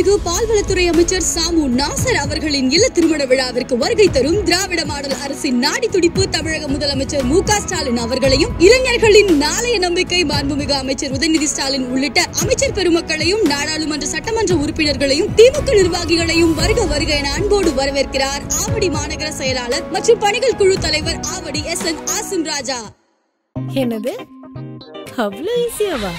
மாண்புமிகு பால்வளத்துறை அமைச்சர் சாமு நாசர் அவர்களின் இல்ல திருமண விழாவிற்கு வருகை தரும் திராவிட மாடல் அரசின் நாடி துடிப்பு தமிழக முதலமைச்சர் மு க ஸ்டாலின் அவர்களையும் இளைஞர்களின் நாளைய நம்பிக்கை மாண்புமிகு அமைச்சர் உதயநிதி ஸ்டாலின் உள்ளிட்ட அமைச்சர் பெருமக்களையும் நாடாளுமன்ற சட்டமன்ற உறுப்பினர்களையும் திமுக நிர்வாகிகளையும் வருக வருக என அன்போடு வரவேற்கிறார் ஆவடி மாநகர செயலாளர் மற்றும் பணிகள் குழு தலைவர் ஆவடி எஸ் என் ஆசிம் ராஜா என்னது அவ்வளோ ஈஸியாவா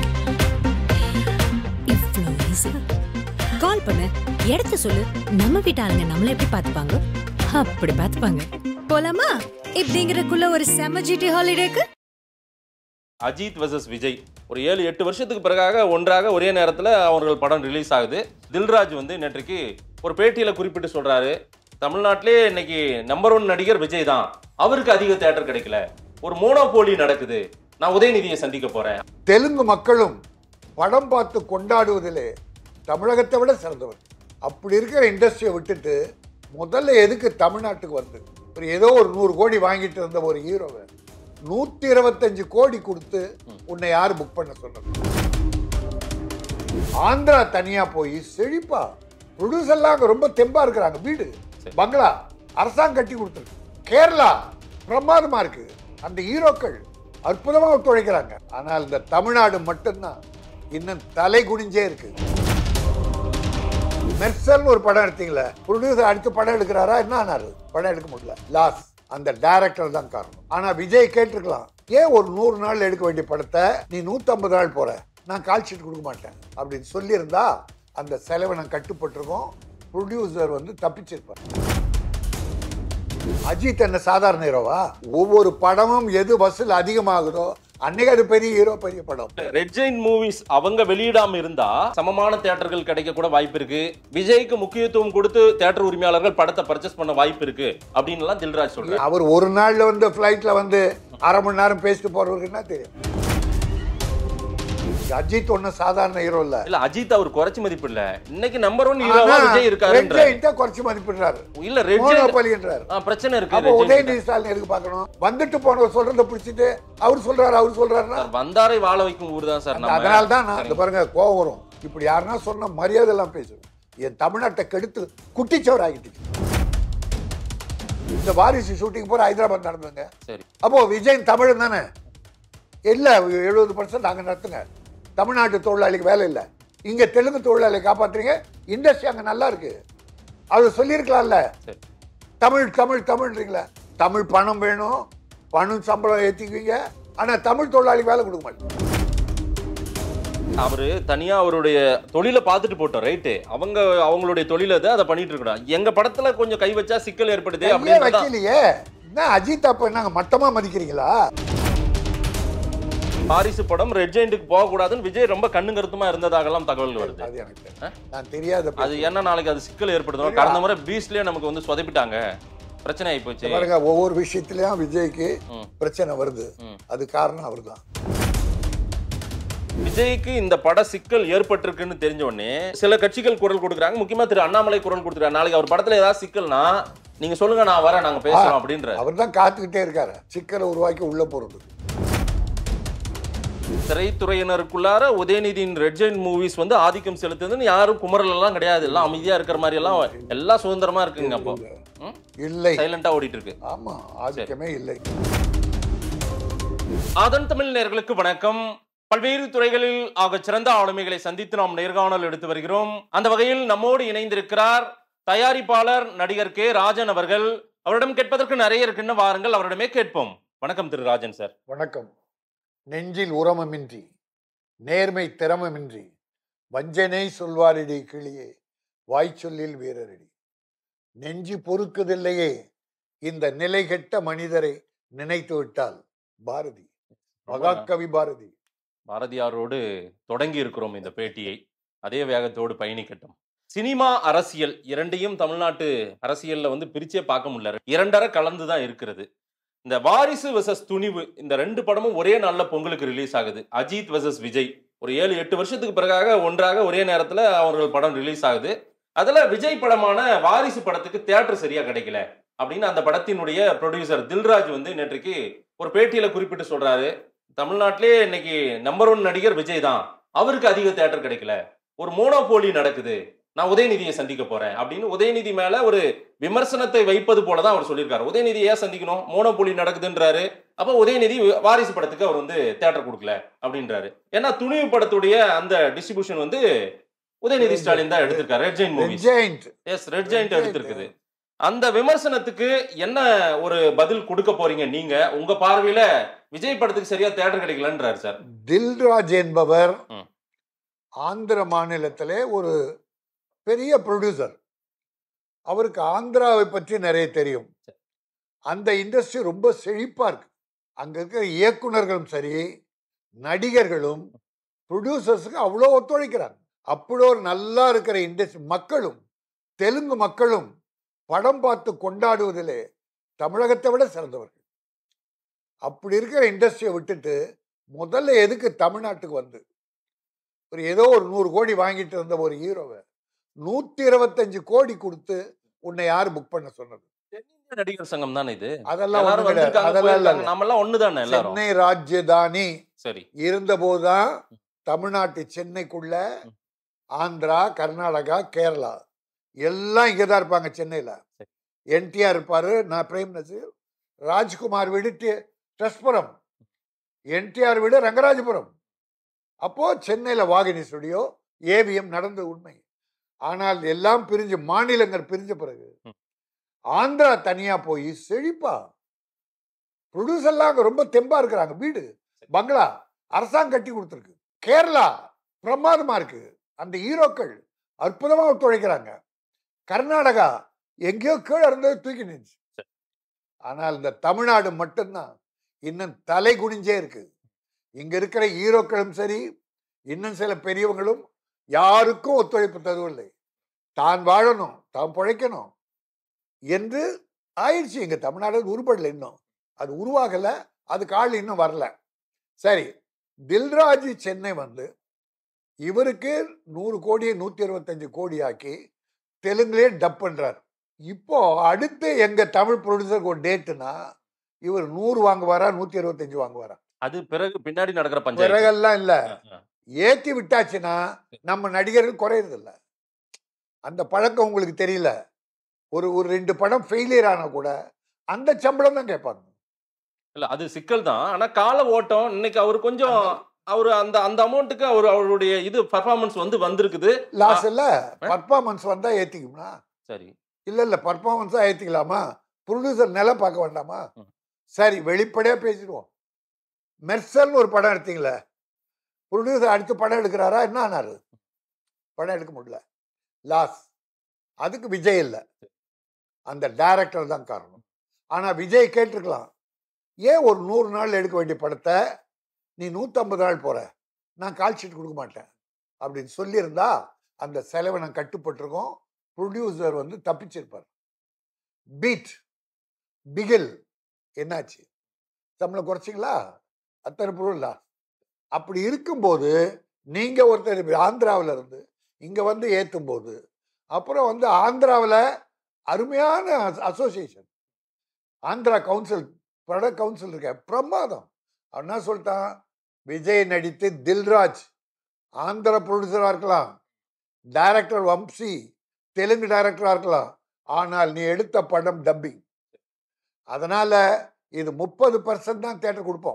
இவ்வளோ ஈஸி கால் பண்ணு இடத்த சொல்லு நம்ம வீட்டு ஆளுங்க நம்மள எப்படி பார்த்துப்பாங்க அப்படி பார்த்துப்பாங்க போலாமா இப்படிங்கிறதுக்குள்ள ஒரு செம ஜிடி ஹாலிடேக்கு அஜித் வர்சஸ் விஜய் ஒரு ஏழு எட்டு வருஷத்துக்கு பிறகாக ஒன்றாக ஒரே நேரத்தில் அவர்கள் படம் ரிலீஸ் ஆகுது தில்ராஜ் வந்து நேற்றைக்கு ஒரு பேட்டியில் குறிப்பிட்டு சொல்றாரு தமிழ்நாட்டிலே இன்னைக்கு நம்பர் ஒன் நடிகர் விஜய் தான் அவருக்கு அதிக தேட்டர் கிடைக்கல ஒரு மோனோபோலி நடக்குது நான் உதயநிதியை சந்திக்க போறேன் தெலுங்கு மக்களும் படம் பார்த்து கொண்டாடுவதிலே தமிழகத்தை விட சிறந்தவர் அப்படி இருக்கிற இண்டஸ்ட்ரியை விட்டுட்டு முதல்ல எதுக்கு தமிழ்நாட்டுக்கு வந்து ஒரு ஏதோ ஒரு நூறு கோடி வாங்கிட்டு இருந்த ஒரு ஹீரோவை நூத்தி இருபத்தஞ்சு கோடி கொடுத்து உன்னை யார் புக் பண்ண சொன்னது ஆந்திரா தனியா போய் செழிப்பா ப்ரொடியூசர்லாம் அங்க ரொம்ப தெம்பா இருக்கிறாங்க வீடு பங்களா அரசாங்கம் கட்டி கொடுத்துருக்கு கேரளா பிரமாதமா இருக்கு அந்த ஹீரோக்கள் அற்புதமா ஒத்துழைக்கிறாங்க ஆனால் இந்த தமிழ்நாடு மட்டும்தான் இன்னும் தலை குனிஞ்சே இருக்கு மெர்சல்னு ஒரு படம் எடுத்தீங்களே ப்ரொடியூசர் அடுத்து படம் எடுக்கிறாரா என்ன ஆனாரு படம் எடுக்க முடியல லாஸ் அந்த டைரக்டர் தான் காரணம் ஆனா விஜய் கேட்டிருக்கலாம் ஏன் ஒரு நூறு நாள் எடுக்க வேண்டிய படத்தை நீ 150 நாள் போற நான் கால் ஷீட் கொடுக்க மாட்டேன் அப்படின்னு சொல்லியிருந்தா அந்த செலவினம் கட்டுப்பட்டிருக்கும் ப்ரொடியூசர் வந்து தப்பிச்சிருப்பார் அஜித் என்ன சாதாரண ஹீரோவா ஒவ்வொரு படமும் எது வசூல் அதிகமாகுதோ அன்னைக்கு அது பெரிய ஹீரோ பெரிய படம் ரெட் ஜெயின் மூவிஸ் அவங்க வெளியிடாம இருந்தா சமமான தேட்டர்கள் கிடைக்க கூட வாய்ப்பு இருக்கு விஜய்க்கு முக்கியத்துவம் கொடுத்து தேட்டர் உரிமையாளர்கள் படத்தை பர்ச்சேஸ் பண்ண வாய்ப்பு இருக்கு அப்படின்னு எல்லாம் தில்ராஜ் சொல்றாரு அவர் ஒரு நாள்ல வந்து ஃப்ளைட்ல வந்து அரை மணி நேரம் பேசிட்டு போறவருக்கு என்ன தெரியும் அஜித் ஒன்னும் சாதாரண ஹீரோ இல்ல இல்ல அஜித் அவர் குறைச்சு மதிப்பு இல்ல இன்னைக்கு நம்பர் ஒன் ஹீரோவா விஜய் இருக்காருன்ற ரெட்ஜெயின்ட்ட குறைச்சு மதிப்பிடுறாரு இல்ல ரெட் ஜெயின் மோனோபலின்றாரு ஆ, பிரச்சனை இருக்கு அப்போ Red Giant உதயநிதி ஸ்டாலின் எதுக்கு பார்க்கணும் வந்துட்டு போனவர் சொல்றத பிடிச்சிட்டு அவர் சொல்றாரு அவர் சொல்றாருன்னா சார் வந்தாரை வாழ வைக்கும் ஊர் தான் சார் நம்ம அதனால தான் நான் இந்த பாருங்க கோவம் வரும் இப்படி யாருன்னா சொன்னா மரியாதை எல்லாம் பேசுவேன் என் தமிழ்நாட்டை கெடுத்து குட்டிச்சவர் ஆகிட்டு இந்த வாரிசு ஷூட்டிங் போற ஹைதராபாத் நடந்ததுங்க சரி அப்போ விஜய் தமிழன் தானே இல்ல எழுபது பர்சன்ட் அங்க நடத்துங்க தமிழ்நாட்டு தொழிலாளிக்கு வேலை இல்லை இங்க தெலுங்கு தொழிலாளியை காப்பாத்துறீங்க இண்டஸ்ட்ரி அங்க நல்லா இருக்கு அது சொல்லியிருக்கலாம்ல சரி தமிழ் தமிழ் தமிழ்ன்றீங்களா தமிழ் பணம் வேணும் பணம் சம்பளம் ஏத்திக்குவீங்க ஆனா தமிழ் தொழிலாளி வேலை கொடுக்க மாட்டேங்க அவரு தனியா அவருடைய தொழிலை பார்த்துட்டு போட்டோம் ரைட்டு அவங்க அவங்களுடைய தொழில் அது அதை பண்ணிட்டு இருக்கணும் எங்க படத்துல கொஞ்சம் கை வச்சா சிக்கல் ஏற்படுது கையே அப்படின்னு வைக்கலையே என்ன அஜித் அப்ப என்னங்க மட்டமா மதிக்கிறீங்களா வாரிசு படம் ரெட் ஜெயிண்ட்டுக்கு போக கூடாதுன்னு விஜய் ரொம்ப கண்ணு கருத்துமா இருந்ததாகலாம் தகவல் வருது அது எனக்கு தெரியும். நான் தெரியாத அது என்ன நாளைக்கு அது சிக்கல் ஏற்படுத்தும் கடந்த முறை பீஸ்லயே நமக்கு வந்து சொதப்பிட்டாங்க பிரச்சனை ஆகி போச்சு பாருங்க ஒவ்வொரு விஷயத்திலயும் விஜய்க்கு ம். பிரச்சனை வருது ம். அது காரணம் அவர்தான் விஜய்க்கு இந்த பட சிக்கல் ஏற்பட்டிருக்குன்னு தெரிஞ்ச உடனே சில கட்சிகள் குரல் கொடுக்குறாங்க முக்கியமா திரு அண்ணாமலை குரல் கொடுத்துருக்காரு நாளைக்கு அவர் படத்துல ஏதாவது சிக்கல்னா நீங்க சொல்லுங்க நான் வரேன் நாங்க பேசுறோம் அப்படின்ற அவர் தான் காத்துக்கிட்டே இருக்காரு சிக்கலை உருவாக்கி உள்ள போறது திரைத்துறையினருக்குள்ளார உதயநிதியின் ரெட் ஜெயின் மூவிஸ் வந்து ஆதிக்கம் செலுத்துதுன்னு யாரும் குமரல் எல்லாம் கிடையாது எல்லாம் அமைதியா இருக்கிற மாதிரி எல்லாம் எல்லாம் சுதந்திரமா இருக்குங்க அப்போ இல்லை சைலண்டா ஓடிட்டு இருக்கு ஆமா ஆதிக்கமே இல்லை அதன் தமிழ் நேர்களுக்கு வணக்கம் பல்வேறு துறைகளில் ஆக சிறந்த ஆளுமைகளை சந்தித்து நாம் நேர்காணல் எடுத்து வருகிறோம் அந்த வகையில் நம்மோடு இணைந்திருக்கிறார் தயாரிப்பாளர் நடிகர் கே ராஜன் அவர்கள் அவரிடம் கேட்பதற்கு நிறைய இருக்குன்னு வாருங்கள் அவரிடமே கேட்போம் வணக்கம் திரு ராஜன் சார் வணக்கம் நெஞ்சில் உரமமின்றி நேர்மை திறமமின்றி வஞ்சனை சொல்வாரிடி கிளியே வாய்ச்சொல்லில் வீரரடி நெஞ்சு பொறுக்குதில்லையே இந்த நிலை கெட்ட மனிதரை நினைத்து விட்டால் பாரதி மகாகவி பாரதி பாரதியாரோடு தொடங்கி இருக்கிறோம் இந்த பேட்டியை அதே வேகத்தோடு பயணிக்கட்டும் சினிமா அரசியல் இரண்டையும் தமிழ்நாட்டு அரசியல்ல வந்து பிரிச்சே பார்க்க முடியல இரண்டரை கலந்து தான் இருக்கிறது இந்த வாரிசு வெசஸ் துணிவு இந்த ரெண்டு படமும் ஒரே நாள்ல பொங்கலுக்கு ரிலீஸ் ஆகுது அஜித் வெசஸ் விஜய் ஒரு ஏழு எட்டு வருஷத்துக்கு பிறகாக ஒன்றாக ஒரே நேரத்துல அவர்கள் படம் ரிலீஸ் ஆகுது அதுல விஜய் படமான வாரிசு படத்துக்கு தியேட்டர் சரியா கிடைக்கல அப்படின்னு அந்த படத்தினுடைய ப்ரொடியூசர் தில்ராஜ் வந்து நேற்றைக்கு ஒரு பேட்டியில குறிப்பிட்டு சொல்றாரு தமிழ்நாட்டிலே இன்னைக்கு நம்பர் ஒன் நடிகர் விஜய் தான் அவருக்கு அதிக தேட்டர் கிடைக்கல ஒரு மோனோபோலி நடக்குது நான் உதயநிதியை சந்திக்க போறேன் அப்படின்னு உதயநிதி மேல ஒரு விமர்சனத்தை வைப்பது போலதான் அவர் சொல்லியிருக்காரு உதயநிதி ஏன் சந்திக்கணும் மோனோபோலி நடக்குதுன்றாரு அப்ப உதயநிதி வாரிசு படத்துக்கு அவர் வந்து தேட்டர் கொடுக்கல அப்படின்றாரு ஏன்னா துணிவு படத்துடைய அந்த டிஸ்ட்ரிபியூஷன் வந்து உதயநிதி ஸ்டாலின் தான் எடுத்திருக்காரு Red Giant Movies Giant S Red Giant எடுத்திருக்குது அந்த விமர்சனத்துக்கு என்ன ஒரு பதில் கொடுக்க போறீங்க நீங்க உங்க பார்வையில விஜய் படத்துக்கு சரியா தேட்டர் கிடைக்கலன்றாரு சார் தில்ராஜ் என்பவர் ம். ஆந்திர மாநிலத்திலே ஒரு பெரிய ப்ரொடியூசர் அவருக்கு ஆந்திராவை பற்றி நிறைய தெரியும் அந்த இண்டஸ்ட்ரி ரொம்ப செழிப்பா இருக்கு அங்க இருக்கிற இயக்குனர்களும் சரி நடிகர்களும் ப்ரொடியூசர்ஸுக்கு அவ்வளோ ஒத்துழைக்கிறாங்க அப்படி ஒரு நல்லா இருக்கிற இண்டஸ்ட்ரி மக்களும் தெலுங்கு மக்களும் படம் பார்த்து கொண்டாடுவதிலே தமிழகத்தை விட சிறந்தவர்கள் அப்படி இருக்கிற இண்டஸ்ட்ரியை விட்டுட்டு முதல்ல எதுக்கு தமிழ்நாட்டுக்கு வந்து ஒரு ஏதோ ஒரு நூறு கோடி வாங்கிட்டு இருந்த ஒரு ஹீரோவை நூத்தி இருபத்தஞ்சு கோடி கொடுத்து உன்னை யார் புக் பண்ண சொன்னது தென்னிந்திய நடிகர் சங்கம் தானே இது அதெல்லாம் எல்லாரும் ஒண்ணு கிடையாது. வந்திருக்காங்க அதெல்லாம் இல்ல. போயிருக்காங்க நம்ம எல்லாம் ஒண்ணுதானே எல்லாரும் சென்னை ராஜ்யதானி சரி இருந்தபோதுதான் தமிழ்நாட்டு சென்னைக்குள்ள ஆந்திரா கர்நாடகா கேரளா எல்லாம் இங்கே தான் இருப்பாங்க சென்னையில் சரி. என்டிஆர் இருப்பாரு நான் பிரேம் நசீர் ராஜ்குமார் வீடு டி- டெஸ்புரம் என்டிஆர் வீடு ரங்கராஜபுரம் அப்போ சென்னையில் வாகினி ஸ்டுடியோ ஏவிஎம் நடந்தது உண்மை ஆனால் எல்லாம் பிரிஞ்சு மாநிலங்கள் பிரிஞ்ச பிறகு ம். ஆந்திரா தனியா போய் செழிப்பா ப்ரொடியூசர்லாம் அங்க ரொம்ப தெம்பா இருக்கிறாங்க வீடு பங்களா அரசாங்கம் கட்டி கொடுத்துருக்கு கேரளா பிரமாதமா இருக்கு அந்த ஹீரோக்கள் அற்புதமா ஒத்துழைக்கிறாங்க கர்நாடகா எங்கேயோ கீழே இருந்தது தூக்கி நின்று ஆனால் இந்த தமிழ்நாடு மட்டும்தான் இன்னும் தலை குனிஞ்சே இருக்கு இங்க இருக்கிற ஹீரோக்களும் சரி இன்னும் சில பெரியவங்களும் யாருக்கும் ஒத்துழைப்பு தருவில்லை தான் வாழணும் தான் பிழைக்கணும் என்று ஆயிடுச்சு எங்க தமிழ்நாடு உருப்படல இன்னும் அது உருவாகல அதுக்கு ஆள் இன்னும் வரல சரி தில்ராஜ் சென்னை வந்து இவருக்கு நூறு கோடியை நூத்தி இருபத்தஞ்சு கோடி ஆக்கி தெலுங்குலயே டப் பண்றார் இப்போ அடுத்து எங்க தமிழ் ப்ரொடியூசருக்கு ஒரு டேட்டுனா இவர் நூறு வாங்குவாரா நூத்தி இருபத்தஞ்சு வாங்குவாரா அது பிறகு பின்னாடி நடக்கிற பஞ்சாயத்து பிறகெல்லாம் இல்ல ஆ, ஆ. ஏத்தி விட்டாச்சுன்னா நம்ம நடிகர்கள் குறையறது இல்ல அந்த பழக்கம் உங்களுக்கு தெரியல ஒரு ஒரு ரெண்டு படம் ஃபெயிலியர் ஆனா கூட அந்த சம்பளம் தான் கேட்பாங்க இல்ல அது சிக்கல் தான் ஆனா கால ஓட்டம் இன்னைக்கு அவர் கொஞ்சம் அவர் அந்த அந்த அமௌண்ட்டுக்கு அவர் அவருடைய இது பர்ஃபார்மன்ஸ் வந்து வந்திருக்குது லாஸ் இல்ல பர்ஃபார்மன்ஸ் வந்தா ஏத்திக்கும்னா சரி இல்ல இல்ல பர்ஃபார்மன்ஸா ஏத்திக்கலாமா ப்ரொடியூசர் நிலை பார்க்க வேண்டாமா ம். சரி வெளிப்படையா பேசிடுவோம் மெர்சல்னு ஒரு படம் எடுத்தீங்களே ப்ரொடியூசர் அடுத்து படம் எடுக்கிறாரா என்ன ஆனாரு படம் எடுக்க முடியல லாஸ் அதுக்கு விஜய் இல்லை அந்த டைரக்டர் தான் காரணம் ஆனா விஜய் கேட்டிருக்கலாம் ஏன் ஒரு நூறு நாள் எடுக்க வேண்டிய படத்தை நீ நூற்றம்பது நாள் போற நான் கால் ஷீட் கொடுக்க மாட்டேன் அப்படின்னு சொல்லியிருந்தா அந்த செலவை நான் கட்டுப்பட்டிருக்கோம் ப்ரொடியூசர் வந்து தப்பிச்சிருப்பார் பீட் பிகில் என்னாச்சு சம்பளம் குறைச்சிங்களா அத்தனை பொருள் அப்படி இருக்கும்போது நீங்க ஒருத்தர் ஆந்திராவில் இருந்து இங்க வந்து ஏத்தும் போது அப்புறம் வந்து ஆந்திராவில் அருமையான அசோசியேஷன் ஆந்திரா கவுன்சில் பட கவுன்சில் இருக்க பிரமாதம் அவன் என்ன சொல்லிட்டான் விஜய் நடித்து தில்ராஜ் ஆந்திர ப்ரொடியூசராக இருக்கலாம் டைரக்டர் வம்சி தெலுங்கு டைரக்டராக இருக்கலாம் ஆனால் நீ எடுத்த படம் டப்பிங் அதனால இது முப்பது பர்சன்ட் தான் தேட்டர் கொடுப்போம்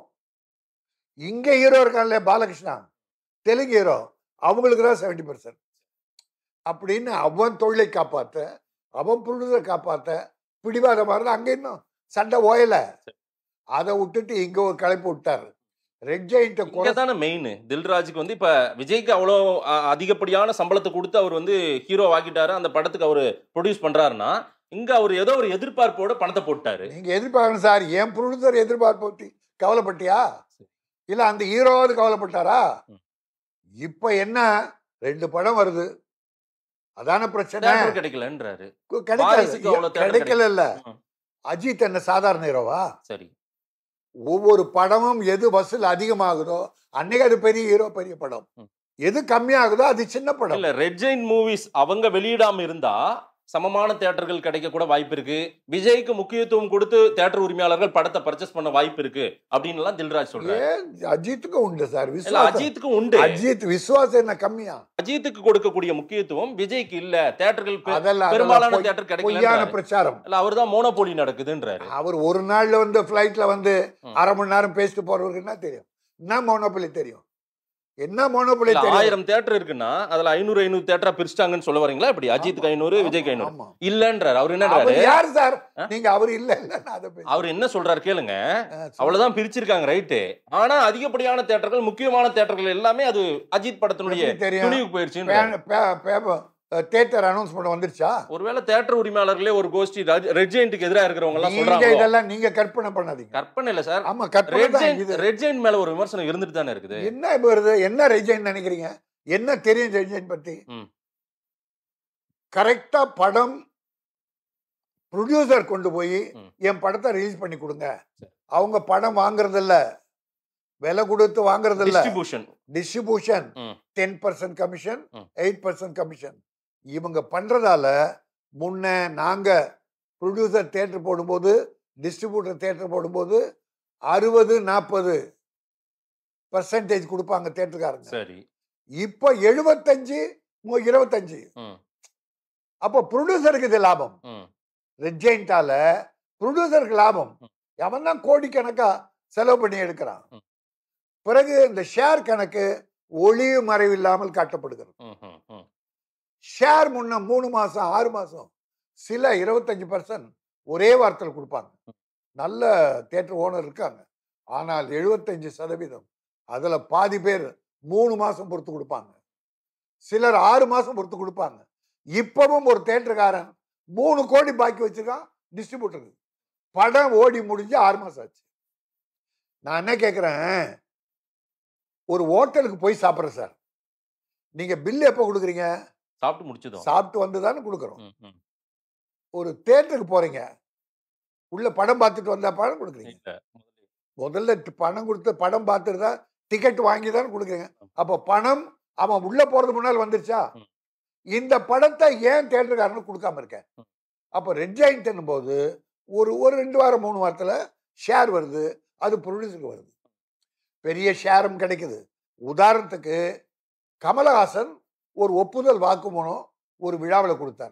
இங்க ஹீரோ இருக்கான்ல பாலகிருஷ்ணா தெலுங்கு ஹீரோ அவங்களுக்கு தான் செவன்டி பர்சன்ட் அப்படின்னு அவன் தொழிலை காப்பாத்த அவன் ப்ரொடியூசர் காப்பாத்த பிடிவாதமா இருந்தா அங்க இன்னும் சண்டை ஓயல அதை விட்டுட்டு இங்க ஒரு கலைப்பு விட்டாரு ரெட் ஜெயிண்ட இங்க தானே மெயின் தில்ராஜுக்கு வந்து இப்ப விஜய்க்கு அவ்வளோ அ, அதிகப்படியான சம்பளத்தை கொடுத்து அவர் வந்து ஹீரோ ஆக்கிட்டாரு அந்த படத்துக்கு அவர் ப்ரொடியூஸ் பண்றாருன்னா இங்க அவர் ஏதோ ஒரு எதிர்பார்ப்போட பணத்தை போட்டாரு நீங்க எதிர்பார்க்கணும் சார் என் ப்ரொடியூசர் எதிர்பார்ப்பு பத்தி கவலைப்பட்டியா இல்ல அந்த ஹீரோவாவது கவலைப்பட்டாரா ம். இப்ப என்ன ரெண்டு படம் வருது அதான பிரச்சனை தேட்டர் கிடைக்கலன்றாரு கிடைக்கல வாரிசுக்கு அவ்வளவு theatre கிடைக்கல இல்ல ம். அஜித் என்ன சாதாரண ஹீரோவா சரி ஒவ்வொரு படமும் எது வசூல் அதிகமாகுதோ அன்னைக்கு அது பெரிய ஹீரோ பெரிய படம் ம். எது கம்மியாகுதோ அது சின்ன படம் இல்ல ரெட் ஜெயின் மூவிஸ் அவங்க வெளியிடாம இருந்தா சமமான தேட்டர்கள் கிடைக்க கூட வாய்ப்பு இருக்கு விஜய்க்கு முக்கியத்துவம் கொடுத்து தேட்டர் உரிமையாளர்கள் படத்தை பர்ச்சேஸ் பண்ண வாய்ப்பு இருக்கு அப்படின்னு எல்லாம் தில்ராஜ் சொல்றாரு ஏன் அஜித்துக்கும் உண்டு சார் இல்ல விஸ்வாசம் அஜித்துக்கும் உண்டு அஜித் விசுவாசம் என்ன கம்மியா அஜித்துக்கு கொடுக்கக்கூடிய முக்கியத்துவம் விஜய்க்கு இல்ல தேட்டர்கள் பெ- அதெல்லாம் பெரும்பாலான அதெல்லாம் தேட்டர் பொய்- பொய்யான கிடைக்கல பிரச்சாரம் இல்ல அவர்தான் மோனோபோலி நடக்குதுன்றாரு அவர் ஒரு நாள்ல வந்து ஃபிளைட்ல வந்து ம். அரை மணி நேரம் பேசிட்டு போறவருக்கு என்ன தெரியும் என்ன மோனோபலி தெரியும் என்ன மோனோபலி இல்ல, தெரியும் ஆயிரம் தேட்டர் இருக்குன்னா அதுல ஐநூறு ஐநூறு தேட்டரா பிரிச்சிட்டாங்கன்னு சொல்ல வரீங்களா இப்படி அஜித்துக்கு ஐநூறு விஜய்க்கு ஐநூறு ஆமா. இல்லன்றாரு அவர் அவர் என்னன்றாரு யார் சார் ஆ? நீங்க அவர் இல்ல இல்ல அதை பேச- அவர் என்ன சொல்றாரு கேளுங்க ஆ, சொல்லு. அவ்வளவுதான் பிரிச்சிருக்காங்க ரைட்டு ஆனா அதிகப்படியான தேட்டர்கள் முக்கியமான தேட்டர்கள் எல்லாமே அது அஜித் படத்தினுடைய எப்படி தெரியும் துணிவுக்கு போயிருச்சு பே- பே- பே- தேட்டர் அனௌன்ஸ்மெண்ட் வந்துருச்சா ஒருவேளை தேட்டர் உரிமையாளர்களே ஒரு கோஷ்டி ரெட் ஜெயின்ட்டுக்கு எதிராக இருக்கிறவங்க எல்லாம் நீங்க சொல்றாங்க இதெல்லாம் நீங்க கற்பனை பண்ணாதீங்க கற்பனை இல்ல சார் ஆமா கற்பனை ரெட் தான் ஜெயின் இது ரெட் ஜெயின் மேல ஒரு விமர்சனம் இருந்துட்டு தானே இருக்குது என்ன இப்ப வருது என்ன ரெஜைன் நினைக்கிறீங்க என்ன தெரியும் ரெஜைன் பத்தி ம். கரெக்டா படம் ப்ரொடியூசர் கொண்டு போய் ம். என் படத்தை ரிலீஸ் பண்ணி கொடுங்க சரி. அவங்க படம் வாங்குறது இல்ல விலை கொடுத்து வாங்குறது இல்ல டிஸ்ட்ரிபியூஷன் டிஸ்ட்ரிபியூஷன் ம். டென் பர்சன்ட் கமிஷன் ம். எயிட் பர்சன்ட் கமிஷன் இவங்க பண்றதால முன்ன நாங்க ப்ரொடியூசர் தேட்டர் போடும்போது டிஸ்ட்ரிபியூட்டர் தேட்டர் போடும்போது அறுபது நாற்பது பர்சன்டேஜ் கொடுப்பாங்க தேட்டருக்காரங்க சரி இப்போ எழுபத்தஞ்சு மு- இருபத்தஞ்சு ம், அப்போ ப்ரொடியூசருக்கு இது லாபம் ம், ரெட்ஜெயின்டால ப்ரொடியூசருக்கு லாபம் அவன் தான் கோடிக்கணக்கா செலவு பண்ணி எடுக்கிறான் ம். பிறகு இந்த ஷேர் கணக்கு ஒளிவு மறைவு இல்லாமல் காட்டப்படுகிறது ம், ம், ம். ஷேர் முன்ன மூணு மாசம் ஆறு மாசம் சில இருபத்தஞ்சு பர்சன்ட் ஒரே வாரத்தில் கொடுப்பாங்க நல்ல தேட்டர் ஓனர் இருக்காங்க ஆனால் எழுபத்தஞ்சு சதவீதம் அதுல பாதி பேர் மூணு மாசம் பொறுத்து கொடுப்பாங்க சிலர் ஆறு மாசம் பொறுத்து கொடுப்பாங்க இப்பவும் ஒரு தேட்டருக்காரன் மூணு கோடி பாக்கி வச்சிருக்கான் டிஸ்ட்ரிபியூட்டருக்கு படம் ஓடி முடிஞ்சு ஆறு மாசம் ஆச்சு நான் என்ன கேட்குறேன் ஒரு ஹோட்டலுக்கு போய் சாப்பிட்றேன் சார் நீங்க பில் எப்போ கொடுக்குறீங்க சாப்பிட்டு முடிச்சதும் சாப்பிட்டு வந்து தானே கொடுக்குறோம் ம், ம். ஒரு தேட்டருக்கு போறீங்க உள்ள படம் பார்த்துட்டு வந்தா படம் கொடுக்குறீங்க இல்ல முதல்ல டி- பணம் கொடுத்து படம் பார்த்துட்டு தான் டிக்கெட் வாங்கி தான் கொடுக்குறீங்க அப்போ பணம் அவன் உள்ள போறது முன்னால் வந்துருச்சா ம். இந்த படத்தை ஏன் தேட்டருக்காரனுக்கு கொடுக்காம இருக்க ம். அப்போ ரெட் ஜாயின்ட் போது ஒரு ஒரு ரெண்டு வாரம் மூணு வாரத்துல ஷேர் வருது அது ப்ரொடியூசருக்கு வருது பெரிய ஷேரும் கிடைக்குது உதாரணத்துக்கு கமலஹாசன் ஒரு ஒப்புதல் வாக்குமூலம் ஒரு விழாவில் கொடுத்தார்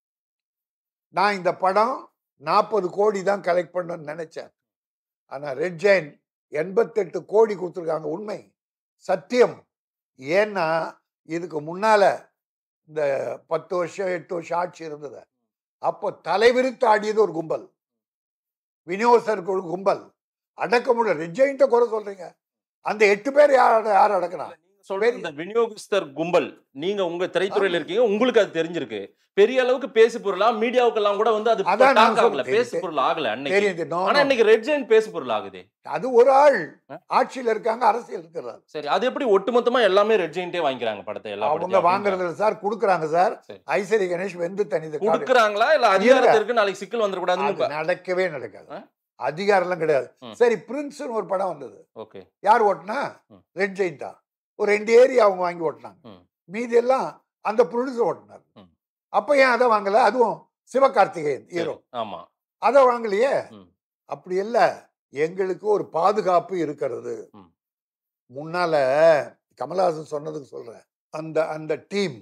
நான் இந்த படம் நாற்பது கோடி தான் கலெக்ட் பண்ணணும்னு நினைச்சேன் ஆனா ரெட் ஜெயின் எண்பத்தெட்டு கோடி கொடுத்துருக்காங்க உண்மை சத்தியம் ஏன்னா இதுக்கு முன்னால இந்த பத்து வருஷம் எட்டு வருஷம் ஆட்சி இருந்தது அப்போ தலைவிரித்து ஆடியது ஒரு கும்பல் விநியோகஸ்தருக்கு ஒரு கும்பல் அடக்க முடியல ரெட் ஜெயின்ட்ட குறை சொல்றீங்க அந்த எட்டு பேர் யார் யார் அடக்கினா நீங்க சொல்ற இந்த விநியோகஸ்தர் கும்பல் நீங்க உங்க திரைத்துறையில இருக்கீங்க உங்களுக்கு அது தெரிஞ்சிருக்கு பெரிய அளவுக்கு பேசு பொருளா மீடியாவுக்கு எல்லாம் கூட வந்து அது அதான் நான் talk ஆகல சொல்றேன். பேசு பொருள் ஆகல அன்னைக்கு தெரியும் தெரியும். No, ஆனா no. இன்னைக்கு ரெட் ஜெயின் பேசு பொருள் ஆகுது அது ஒரு ஆள் ஆ? ஆட்சியில இருக்காங்க அரசியல் இருக்கிறார் சரி அது எப்படி ஒட்டுமொத்தமா எல்லாமே ரெட் ஜெயின்ட்டே வாங்கிக்கிறாங்க படத்தை எல்லா அவங்க படத்தையும் வாங்குறது இல்ல சார் கொடுக்குறாங்க சார் சரி. ஐசரி கணேஷ் வெந்து தனிது காடு. குடுக்குறாங்களா இல்ல அதிகாரத்திற்கு நாளைக்கு சிக்கல் வந்துடக்கூடாதுன்னு அது நடக்கவே நடக்காது ஆ? அதிகாரம்லாம் கிடையாது ம். சரி பிரின்ஸ்னு ஒரு படம் வந்தது ஓகே யார் ஓட்டினா ம். ரெட் ஜெயின்டா ஒரு ரெண்டு ஏரியா அவங்க வாங்கி ஓட்டினாங்க ம். மீதி எல்லாம் அந்த ப்ரொடியூசர் ஓட்டினார் ம். அப்ப ஏன் அதை வாங்கல அதுவும் சிவகார்த்திகேயன் ஹீரோ ஆமா அதை வாங்கலையே ம். அப்படி இல்ல எங்களுக்கு ஒரு பாதுகாப்பு இருக்கிறது ம். முன்னால கமலஹாசன் சொன்னதுக்கு சொல்றேன் அந்த அந்த டீம்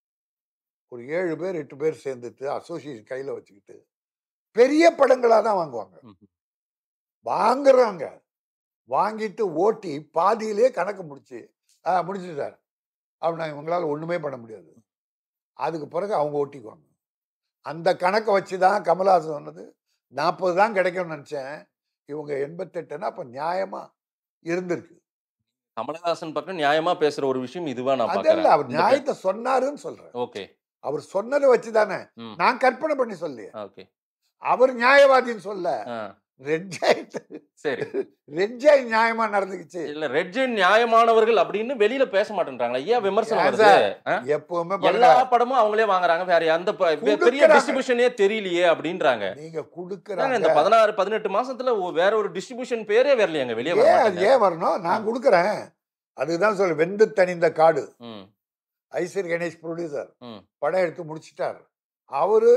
ஒரு ஏழு பேர் எட்டு பேர் சேர்ந்துட்டு அசோசியேஷன் கையில வச்சுக்கிட்டு பெரிய படங்களா தான் வாங்குவாங்க ம். வாங்குறாங்க வாங்கிட்டு ஓட்டி பாதியிலே கணக்கு முடிச்சு ஆ முடிச்சு சார் அப்படின்னா இவங்களால ஒண்ணுமே பண்ண முடியாது அதுக்கு பிறகு அவங்க ஓட்டிக்குவாங்க அந்த கணக்கை வச்சு தான் கமலஹாசன் சொன்னது நாற்பது தான் கிடைக்கும்னு நினச்சேன் இவங்க எண்பத்தெட்டுன்னா அப்போ நியாயமா இருந்திருக்கு கமலஹாசன் பக்கம் நியாயமா பேசுற ஒரு விஷயம் இதுவா நான் அதல்ல பாக்குறேன் அவர் நியாயத்தை சொன்னாருன்னு சொல்றேன் ஓகே அவர் சொன்னதை வச்சு தானே ம். நான் கற்பனை பண்ணி சொல்லி ஓகே அவர் நியாயவாதின்னு சொல்ல ஆ, ரெட் ஜாயிண்ட் சரி ரெட் ஜாயிண்ட் நியாயமா நடந்துக்கிச்சு இல்ல ரெட் ஜெயின் நியாயமானவர்கள் அப்படின்னு வெளியில பேச மாட்டேன்றாங்களா ஏன் விமர்சனம் ஏன் வருது சார்? ஆ? எப்பவுமே எல்லா பாருங்க, படமும் அவங்களே வாங்குறாங்க வேற எந்த ப- பெரிய குடுக்குறாங்க. டிஸ்ட்ரிபியூஷனே தெரியலையே அப்படின்றாங்க நீங்க ஏங்க, குடுக்குறாங்க இந்த பதினாறு பதினெட்டு மாசத்துல ஒ- வேற ஒரு டிஸ்ட்ரிபியூஷன் பேரே வரலையாங்க வெளியே வர ஏன் அது மாட்டேங்குது. ஏன் வரணும் நான் கொடுக்குறேன் அதுதான் சொல்ல வெந்து தணிந்த காடு ம், ஐஸ்வர் கணேஷ் ப்ரொடியூசர் ம். படம் எடுத்து முடிச்சிட்டார் அவரு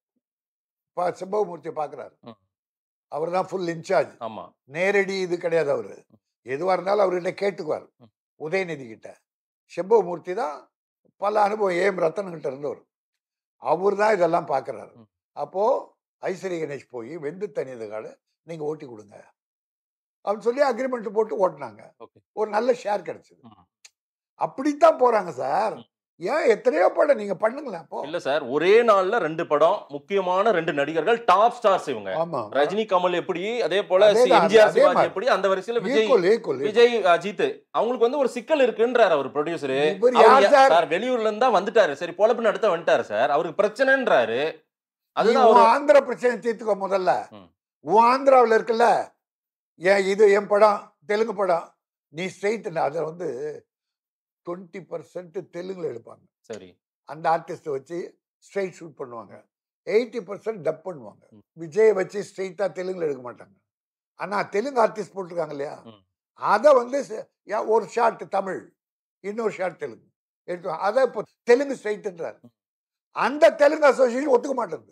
பா- செம்பகமூர்த்தியை பார்க்குறாரு ம். அவர் தான் ஃபுல் இன்சார்ஜ் ஆமா நேரடி இது கிடையாது அவரு எதுவாக இருந்தாலும் அவர்கிட்ட கேட்டுக்குவார் ம். உதயநிதி கிட்ட செம்பகமூர்த்தி தான் பல அனுபவம் ஏம் ரத்தன்கிட்ட இருந்தவர் அவர் தான் இதெல்லாம் பார்க்குறாரு ம். அப்போ ஐஸ்வரி கணேஷ் போய் வெந்து தனியதுக்கால நீங்க ஓட்டி கொடுங்க அப்படின்னு சொல்லி அக்ரிமெண்ட் போட்டு ஓட்டினாங்க Okay. ஒரு நல்ல ஷேர் கிடைச்சது ம். அப்படித்தான் போறாங்க சார் ஏன் எத்தனையோ படம் நீங்க பண்ணுங்களேன் அப்போ இல்ல சார் ஒரே நாள்ல ரெண்டு படம் முக்கியமான ரெண்டு நடிகர்கள் டாப் ஸ்டார்ஸ் இவங்க ஆமா ரஜினி கமல் எப்படி அதே போல அதேதான், எம்ஜிஆர் அதே சிவாஜி மாதிரி. எப்படி அந்த வரிசையில விஜய் ஈக்குவல் ஈக்குவல் விஜய் அஜித் அவங்களுக்கு வந்து ஒரு சிக்கல் இருக்குன்றாரு அவர் ப்ரொடியூசர் இவர் யார் சார் சார் வெளியூர்ல இருந்தா வந்துட்டாரு சரி பொழப்பு நடத்த வந்துட்டாரு சார் அவருக்கு பிரச்சனைன்றாரு நீ அதுதான் உன் அவரு ஆந்திர பிரச்சனை தீர்த்துக்கோ முதல்ல ம். உன் ஆந்திராவில் இருக்குல்ல ஏன் இது என் படம் தெலுங்கு படம் நீ ஸ்ட்ரெயிட் அதை வந்து டுவெண்ட்டி பர்சன்ட் தெலுங்குல எடுப்பாங்க சரி அந்த ஆர்டிஸ்ட்டை வச்சு ஸ்ட்ரெயிட் ஷூட் பண்ணுவாங்க எயிட்டி பர்சன்ட் டப் பண்ணுவாங்க ம். விஜய் வச்சு ஸ்ட்ரெயிட்டாக தெலுங்குல எடுக்க மாட்டாங்க ஆனால் தெலுங்கு ஆர்டிஸ்ட் போட்டிருக்காங்க இல்லையா ம். அதை வந்து ச- யா- ஒரு ஷார்ட் தமிழ் இன்னொரு ஷார்ட் தெலுங்கு எடுத்து அதை இப்போ தெலுங்கு ஸ்ட்ரெயிட்ன்றார் அந்த தெலுங்கு அசோசியேஷன் ஒத்துக்க மாட்டேங்குது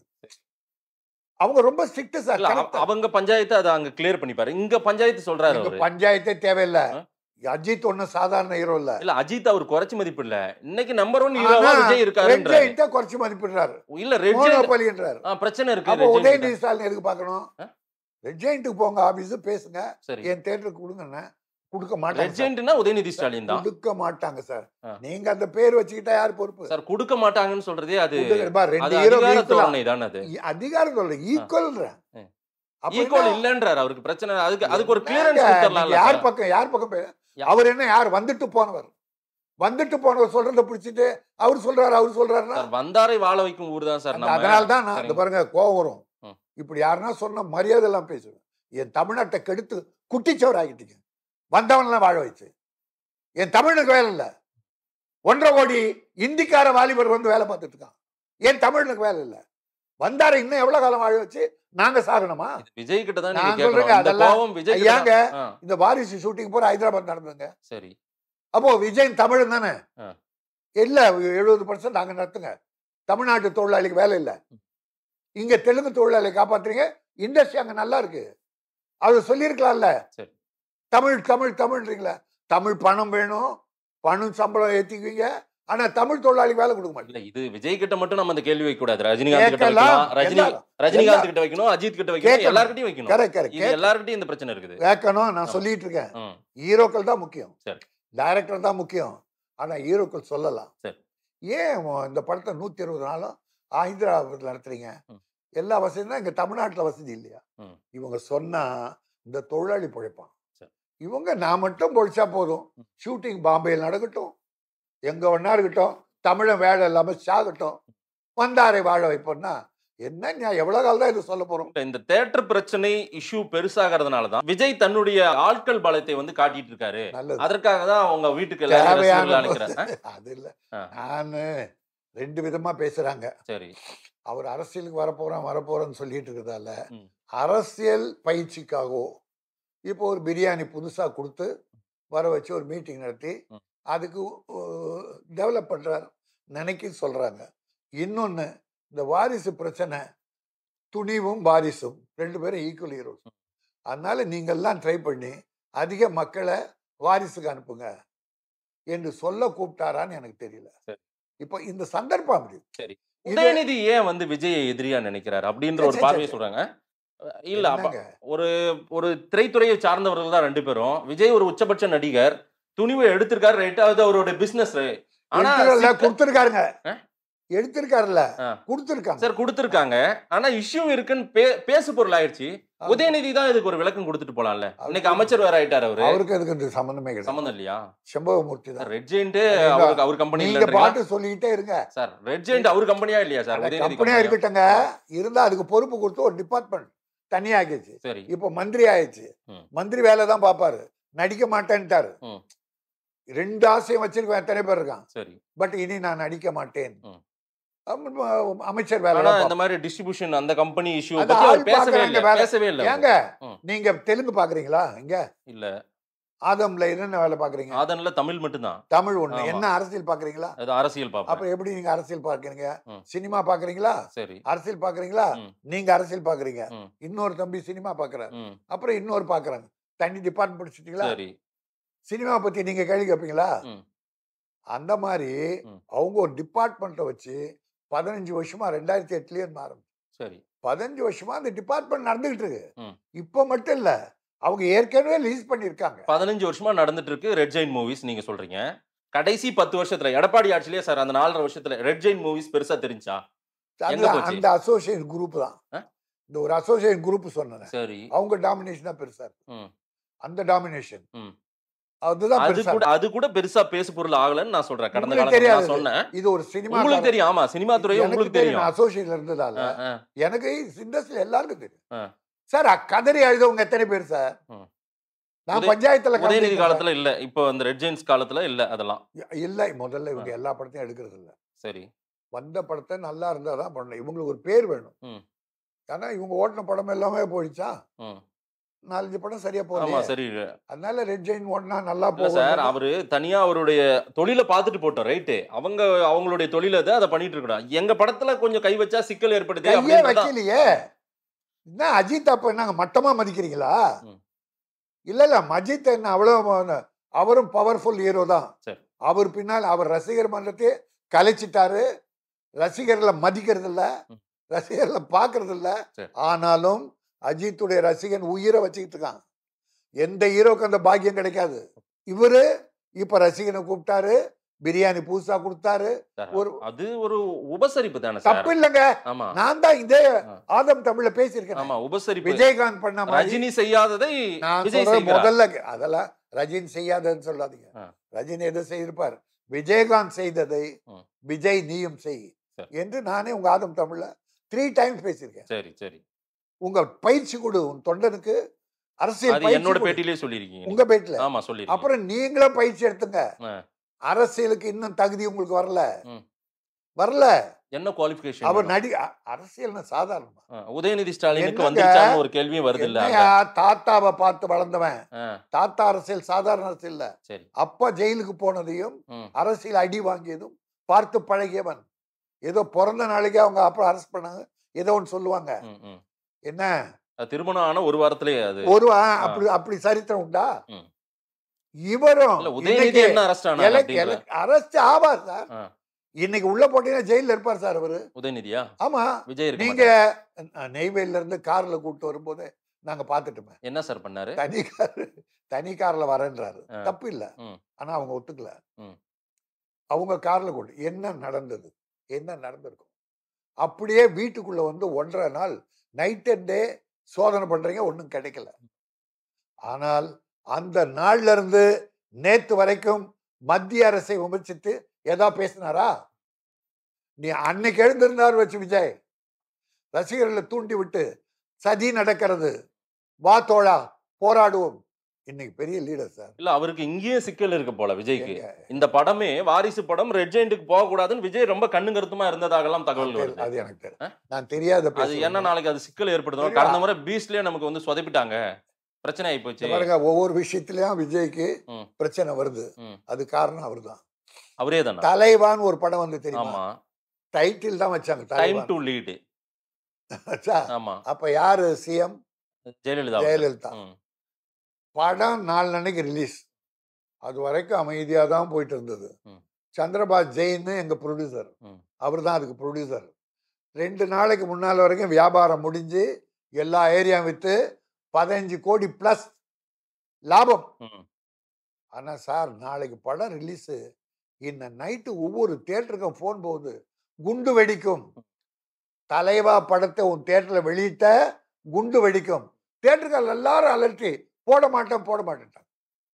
அவங்க ரொம்ப ஸ்ட்ரிக்ட் சார் இல்ல அவ- அவங்க பஞ்சாயத்து அதை அங்க கிளியர் பண்ணிப்பாரு இங்க பஞ்சாயத்து சொல்றாரு இங்க அவரு பஞ்சாயத்தே தேவையில்லை ஆ? அஜித் ஒன்றும் சாதாரண ஹீரோ இல்ல இல்ல அஜித் அவர் குறைச்சு மதிப்பு இல்ல இன்னைக்கு நம்பர் ஒன் ஹீரோவா ஆனா, விஜய் ரெட் இருக்காருன்றாரு ஜெயிண்ட்டை குறைச்சு மதிப்பிடுறாரு இல்ல ரெட் ஜெயிண்ட் மோனோபலின்றாரு ஆ, பிரச்சனை இருக்கு அப்போ ரெட் ஜெயிண்ட் உதயநிதி ஸ்டாலின் எதுக்கு பார்க்கணும் ஆ? ரெட் ஜெயிண்ட்டுக்கு போங்க ஆபீஸ் பேசுங்க சரி என் தேட்டருக்கு கொடுங்கண்ணே கொடுக்க ரெட் மாட்டாங்க சார். ஜெயிண்ட்னா உதயநிதி ஸ்டாலின் தான் கொடுக்க மாட்டாங்க சார் ஆ. நீங்க அந்த பேர் வச்சுக்கிட்டா யார் பொறுப்பு சார் கொடுக்க மாட்டாங்கன்னு சொல்றதே அது கொடுக்க- பா, ரெண்டு அது ஹீரோ அதிகார தோரணை தானே அது அதிகாரம் சொல்ல ஈக்குவல் ஆ. ஈக்குவல் இல்லன்றாரு அவருக்கு பிரச்சனை அதுக்கு அதுக்கு ஒரு கிளியரன்ஸ் யார் கொடுத்துடலாம் பக்கம் யார் பக்கம் பே- யா- அவர் என்ன யார் வந்துட்டு போனவர் வந்துட்டு போனவர் சொல்றத பிடிச்சிட்டு அவர் சொல்றாரு அவர் சொல்றாருன்னா சார் வந்தாரை வாழ வைக்கும் ஊர் தான் சார் நம்ம அதனால தான் நான் இந்த சரிங்க. பாருங்க கோவம் வரும் ம். இப்படி யாருன்னா சொன்ன மரியாதை எல்லாம் பேசுவேன் என் தமிழ்நாட்டை கெடுத்து குட்டிச்சவர் ஆகிட்டீங்க வந்தவன்லாம் வாழ வச்சு என் தமிழனுக்கு வேலை இல்லை ஒன்றரை கோடி இந்திக்கார வாலிபர் வந்து வேலை பார்த்துட்டு இருக்கான் என் தமிழனுக்கு வேலை இல்லை வந்தார இன்னும் எவ்வளவு காலம் வாழ வச்சு நாங்க சாகணுமா இது விஜய் கிட்ட தான் நான் நீங்க சொல்றேங்க, கேட்கணும் இந்த அதெல்லாம் கோவம் விஜய் கிட்ட ஐயாங்க தான். ஆ, இந்த வாரிசு ஷூட்டிங் போற ஹைதராபாத் நடந்ததுங்க சரி அப்போ விஜய் தமிழன் தானே ஆ. இல்ல எழுபது பர்சன்ட் அங்க நடத்துங்க தமிழ்நாட்டு தொழிலாளிக்கு வேலை இல்ல இங்க தெலுங்கு தொழிலாளி காப்பாத்துறீங்க இண்டஸ்ட்ரி அங்க நல்லா இருக்கு அது சொல்லியிருக்கலாம்ல சரி. தமிழ் தமிழ் தமிழ்ன்றீங்களா தமிழ் பணம் வேணும் பணம் சம்பளம் ஏத்திக்குவீங்க ஆனா தமிழ் தொழிலாளி வேலை கொடுக்க மாட்டீங்க இல்ல இது விஜய் கிட்ட மட்டும் நம்ம அந்த கேள்வி வைக்க கூடாது ரஜினிகாந்த் கிட்ட கேட்கலாம் வைக்கலாம் ரஜினி எல்லாரும். ரஜினிகாந்த் கிட்ட வைக்கணும் அஜித் கிட்ட வைக்கணும் கேட்கணும். எல்லார்கிட்டயும் வைக்கணும் கரெக்ட் கரெக்ட் இது எல்லார்கிட்டயும் இந்த பிரச்சனை இருக்குது கேட்கணும் நான் ஆ. சொல்லிட்டு இருக்கேன் ம், ஹீரோக்கள் தான் முக்கியம் சரி. டைரக்டர் தான் முக்கியம் ஆனா ஹீரோக்கள் சொல்லலாம் சரி. ஏன் உன் இந்த படத்தை நூத்தி இருபது நாளும் ஹைதராபாத்ல நடத்துறீங்க ம். எல்லா வசதியும் தான் இங்க தமிழ்நாட்டுல வசதி இல்லையா ம். இவங்க சொன்னா இந்த தொழிலாளி பிழைப்பான் சரி. இவங்க நான் மட்டும் பொழைச்சா போதும் ம். ஷூட்டிங் பாம்பேயில் நடக்கட்டும் எங்க வேணா இருக்கட்டும் தமிழன் வேலை இல்லாம சாகட்டும் வந்தாரை வாழ வைப்போம்னா என்ன நான் எவ்வளவு காலம் தான் இது சொல்ல போறோம் இல்ல, இந்த தேட்டர் பிரச்சனை இஷ்யூ பெருசாகிறதுனால தான் விஜய் தன்னுடைய ஆட்கள் பலத்தை வந்து காட்டிட்டு இருக்காரு நல்லது அதற்காக தான் அவங்க வீட்டுக்கு எல்லாரும் தேவையான ரசிகர்கள் அனுப்புறாரு. ஆ, அது இல்ல ஆ. நானு ரெண்டு விதமா பேசுறாங்க சரி அவர் அரசியலுக்கு வரப்போறான் வரப்போறேன்னு சொல்லிட்டு இருக்கிறதால ம். அரசியல் பயிற்சிக்காகவோ இப்போ ஒரு பிரியாணி புதுசா கொடுத்து வர வச்சு ஒரு மீட்டிங் நடத்தி ம். அதுக்கு டெவலப் பண்றாரு நினைக்க சொல்றாங்க இன்னொன்னு இந்த வாரிசு பிரச்சனை துணிவும் வாரிசும் ரெண்டு பேரும் ஈக்குவல் ஹீரோஸ் அதனால நீங்கள்லாம் ட்ரை பண்ணி அதிக மக்களை வாரிசுக்கு அனுப்புங்க என்று சொல்ல கூப்பிட்டாரான்னு எனக்கு தெரியல சரி. இப்போ இந்த சந்தர்ப்பம் அப்படி சரி இது- உதயநிதி ஏன் வந்து விஜயை எதிரியா நினைக்கிறாரு அப்படின்ற ஒரு சரி, பார்வையை சரி. சொல்றாங்க இல்ல அப்ப என்னங்க? ஒரு ஒரு திரைத்துறையை சார்ந்தவர்கள் தான் ரெண்டு பேரும் விஜய் ஒரு உச்சபட்ச நடிகர் துணிவை எடுத்திருக்காரு ரைட் அது அவரோட பிசினஸ் ஆனா எடுத்துக்கல, சிக்க- கொடுத்திருக்காருங்க ஆ? எடுத்திருக்காருல்ல ஆ. கொடுத்திருக்காங்க சார் கொடுத்திருக்காங்க ஆனா இஷ்யூ இருக்குன்னு பே- பேசு பொருள் ஆயிடுச்சு உதயநிதி தான் இதுக்கு ஒரு விளக்கம் கொடுத்துட்டு போலாம்ல இன்னைக்கு அமைச்சர் வேற ஆயிட்டாரு அவரு அவருக்கு அதுக்கு இந்த சம்பந்தமே கிடையாது சம்மந்தம் இல்லையா செம்பகமூர்த்தி தான் ரெட் ஜெயிண்ட் நீங்க- அவருக்கு அவர் கம்பெனி நீங்க இல்லைன்றீங்களா பாட்டு சொல்லிட்டே இருங்க சார் ரெட் ஜெயிண்ட் அவர் கம்பெனியா இல்லையா சார் உதயநிதி கம்பெனியா கம்பெனியா? இருக்கட்டுங்க இருந்தா அதுக்கு பொறுப்பு கொடுத்து ஒரு டிபார்ட்மெண்ட் தனியா ஆகிடுச்சு சரி இப்போ மந்திரி ஆயிடுச்சு ம். மந்திரி வேலை தான் பாப்பாரு நடிக்க மாட்டேன்ட்டாரு ம். ரெண்டு ஆசையும் வச்சிருக்கேன் எத்தனை பேர் இருக்கான் சரி பட் இனி நான் நடிக்க மாட்டேன் ம். அம், அமைச்சர் வேலை ஆனா தான் இந்த மாதிரி டிஸ்ட்ரிபியூஷன் அந்த கம்பெனி இஷ்யூ அது பத்தி ஆள் அவர் பேசவே பார்க்கறாங்க இல்ல வேற. பேசவே இல்ல ஏங்க ம். நீங்க தெலுங்கு பாக்குறீங்களா இங்க இல்ல ஆதம்ல என்னென்ன வேலை பாக்குறீங்க அதனால தமிழ் மட்டும்தான் தமிழ் ஒண்ணு ஆமா. என்ன அரசியல் பாக்குறீங்களா அது அரசியல் பார்ப்பேன் அப்புறம் எப்படி நீங்க அரசியல் பாக்குறீங்க ம். சினிமா பாக்குறீங்களா சரி அரசியல் பாக்குறீங்களா ம். நீங்க அரசியல் பாக்குறீங்க ம். இன்னொரு தம்பி சினிமா பாக்குறாரு ம் அப்புறம் இன்னொரு பாக்குறாங்க தனி டிபார்ட்மெண்ட் படிச்சுட்டீங்களா சரி சினிமா பத்தி நீங்க கேள்வி கேட்பீங்களா ம். அந்த மாதிரி ம். அவங்க ஒரு டிபார்ட்மெண்ட்டை வச்சு பதினஞ்சு வருஷமா ரெண்டாயிரத்தி எட்டுலயே ஆரம்பிச்சு சரி பதினஞ்சு வருஷமா அந்த டிபார்ட்மெண்ட் நடந்துகிட்டு இருக்கு ம். இப்போ மட்டும் இல்ல அவங்க ஏற்கனவே ரிலீஸ் பண்ணிருக்காங்க பதினஞ்சு வருஷமா நடந்துட்டு இருக்கு ரெட் ஜெயின் மூவிஸ் நீங்க சொல்றீங்க கடைசி பத்து வருஷத்துல எடப்பாடி ஆட்சியிலே சார் அந்த நாலரை வருஷத்துல ரெட் ஜெயின் மூவிஸ் பெருசா தெரிஞ்சா எங்க அது போச்சு? அந்த அசோசியேட் குரூப் தான் ஆ? இந்த ஒரு அசோசியேட் குரூப் சொன்னேன் சரி அவங்க டாமினேஷன் தான் பெருசா இருக்கு ம். அந்த டாமினேஷன் ம். அதுதான் அது பெருசா கூட அது கூட பெருசா பேசு பொருள் ஆகலன்னு நான் சொல்றேன் கடந்த உங்களுக்கு காலத்துல தெரியாது நான் சொன்னேன் இது ஒரு சினிமா உங்களுக்கு தெரியும் ஆமா சினிமா துறையும் உங்களுக்கு தெரியும் அசோசியேட்ல இருந்ததால ஆ, ஆ. எனக்கு இண்டஸ்ட்ரி எல்லாருக்கும் தெரியும் ஆ. சார் கதறி அழுதவங்க எத்தனை பேர் சார் ம். நான் உதய- பஞ்சாயத்துல உதயநிதி கலந்துக்கிட்டேன் காலத்துல இல்ல இப்போ அந்த ரெட் ஜெயின்ஸ் காலத்துல இல்ல அதெல்லாம் சார். இல்ல முதல்ல இவங்க எல்லா படத்தையும் எடுக்கிறது இல்ல சரி வந்த படத்தை நல்லா இருந்தா தான் பண்ணணும் இவங்களுக்கு ஒரு பேர் வேணும் ம். ஆனா இவங்க ஓட்டின படம் எல்லாமே போயிடுச்சா ம். நாலஞ்சு படம் சரியா ஆமா போகுது சரி அதனால ரெட் ஜெயின் ஓட்டினா நல்லா இல்ல சார் போகும் அவரு தனியா அவருடைய தொழிலை பார்த்துட்டு போட்டோம் ரைட்டு அவங்க அவங்களுடைய தொழிலை தான் அதை பண்ணிட்டு இருக்கணும் எங்க படத்துல கொஞ்சம் கை வச்சா சிக்கல் ஏற்படுது கையே அப்படின்றதா வைக்கலையே என்ன அஜித் அப்ப என்னங்க மட்டமா மதிக்கிறீங்களா ம். இல்ல இல்ல அஜித் என்ன அவ்வளவு அவரும் பவர்ஃபுல் ஹீரோ தான் சரி. அவர் பின்னால் அவர் ரசிகர் மன்றத்தையே கலைச்சிட்டாரு ரசிகர்களை மதிக்கிறது இல்ல ம். ரசிகர்களை பாக்குறது இல்ல சரி. ஆனாலும் அஜித்துடைய ரசிகன் உயிரை வச்சுக்கிட்டு இருக்கான் எந்த ஹீரோக்கு அந்த பாக்கியம் கிடைக்காது இவரு இப்ப ரசிகனை கூப்பிட்டாரு பிரியாணி புதுசா கொடுத்தாரு சார், ஒரு- அது ஒரு உபசரிப்பு தானே சார் தப்பு இல்லைங்க ஆமா நான் தான் இதே ஆ. ஆதம் தமிழ்ல பேசியிருக்கேன் ஆமா உபசரிப்பு விஜயகாந்த் பண்ண மாதிரி ரஜினி செய்யாததை நான் விஜய் சொல்றது செய்கிறார் முதல்ல கே- அதெல்லாம் ரஜினி செய்யாதன்னு சொல்லாதீங்க ஆ. ரஜினி எதை செய்திருப்பார் விஜயகாந்த் செய்ததை ம். விஜய் நீயும் செய் சரி. என்று நானே உங்க ஆதம் தமிழ்ல த்ரீ டைம்ஸ் பேசியிருக்கேன் சரி சரி உங்க பயிற்சி கொடு உன் தொண்டனுக்கு அரசியல் அது பயிற்சி என்னோட கொடு. பேட்டியிலே சொல்லியிருக்கீங்க உங்க பேட்டில நீங்க. ஆமா சொல்லிருக்கீங்க அப்புறம் நீங்களும் பயிற்சி எடுத்துங்க ஆ. அரசியலுக்கு இன்னும் தகுதி உங்களுக்கு வரல ம். வரல என்ன குவாலிபிகேஷன் அவர் நடி அ- அரசியல்னா சாதாரணமா உதயநிதி ஸ்டாலினுக்கு என்னங்க? வந்துருச்சான்னு ஒரு கேள்வியும் வருது இல்ல என்னையா தாத்தாவை பார்த்து வளர்ந்தவன் ஆ, தாத்தா அரசியல் சாதாரண அரசியல் இல்ல சரி அப்பா ஜெயிலுக்கு போனதையும் ம். அரசியல் அடி வாங்கியதும் பார்த்து பழகியவன் ஏதோ பிறந்த நாளைக்கு அவங்க அப்புறம் அரெஸ்ட் பண்ணாங்க ஏதோ ஒன்று சொல்லுவாங்க ம், ம். என்ன அது திருமணம் ஆன ஒரு வாரத்திலேயே அது ஒரு ஆ, அப்படி அப்படி சரித்திரம் உண்டா ம். இவரும் இல்ல உதயநிதி என்ன அரெஸ்ட் ஆனார் அப்படிங்கிற அரெஸ்ட் ஆவா சார் ஆ. இன்னைக்கு உள்ள போட்டீங்கன்னா ஜெயில இருப்பார் சார் அவரு உதயநிதியா ஆமா விஜய் இருக்க நீங்க மாட்டாரா? நெய்வேலில இருந்து கார்ல கூப்பிட்டு வரும்போது நாங்க பாத்துட்டோமே என்ன சார் பண்ணாரு தனி கார் தனி கார்ல வரேன்றாரு ஆ. தப்பு இல்ல ம். ஆனா அவங்க ஒத்துக்கல ம். அவங்க கார்ல கூட்டு என்ன நடந்தது என்ன நடந்திருக்கும் அப்படியே வீட்டுக்குள்ள வந்து ஒன்றரை நாள் நைட் அண்ட் டே சோதனை பண்றீங்க ஒன்றும் கிடைக்கல ஆனால் அந்த நாள்ல இருந்து நேத்து வரைக்கும் மத்திய அரசை விமர்சித்து ஏதா பேசினாரா நீ அன்னைக்கு எழுந்திருந்தார் வச்சு விஜய் ரசிகர்களை தூண்டி விட்டு சதி நடக்கிறது வா தோழா போராடுவோம் இன்னைக்கு பெரிய லீடர் சார் இல்ல அவருக்கு இங்கேயும் சிக்கல் இருக்கு போல விஜய்க்கு எங்க? இந்த படமே வாரிசு படம் ரெட் ஜெயிண்ட்டுக்கு போக கூடாதுன்னு விஜய் ரொம்ப கண்ணு கருத்துமா இருந்ததாகலாம் தகவல் அது வருது எனக்கு தெரியும் ஆ? நான் தெரியாத அது பேசுறேன். என்ன நாளைக்கு அது சிக்கல் ஏற்படுத்தும் தெரியும். கடந்த முறை பீஸ்லயே நமக்கு வந்து சொதப்பிட்டாங்க பிரச்சனை ஆகி போச்சு இங்க பாருங்க ஒவ்வொரு விஷயத்திலயும் விஜய்க்கு ம். பிரச்சனை வருது ம். அது காரணம் அவர்தான் அவரே தானே தலைவான் ஒரு படம் வந்து தெரியுமா ஆமா டைட்டில் தான் வச்சாங்க டைம் தலைவான் டு லீடு வச்சா, ஆமா அப்ப யாரு சிஎம் ஜெயலலிதா ஜெயலலிதா ம். படம் நாலு அன்னைக்கு ரிலீஸ் அது வரைக்கும் அமைதியா தான் போயிட்டு இருந்தது ம். சந்திரபாஸ் ஜெயின் எங்க ப்ரொடியூசர் ம். அவர் தான் அதுக்கு ப்ரொடியூசர் ரெண்டு நாளைக்கு முன்னால் வரைக்கும் வியாபாரம் முடிஞ்சு எல்லா ஏரியா வித்து பதினஞ்சு கோடி பிளஸ் லாபம் ம். ஆனா சார் நாளைக்கு படம் ரிலீஸு இந்த நைட்டு ஒவ்வொரு தேட்டருக்கும் ஃபோன் போகுது குண்டு வெடிக்கும் தலைவா படத்தை உன் தேட்டரில் வெளியிட்ட குண்டு வெடிக்கும் தேட்டர்கள் எல்லாரும் அலர்ட்டி போட மாட்டேன் போட மாட்டேன்ட்டாங்க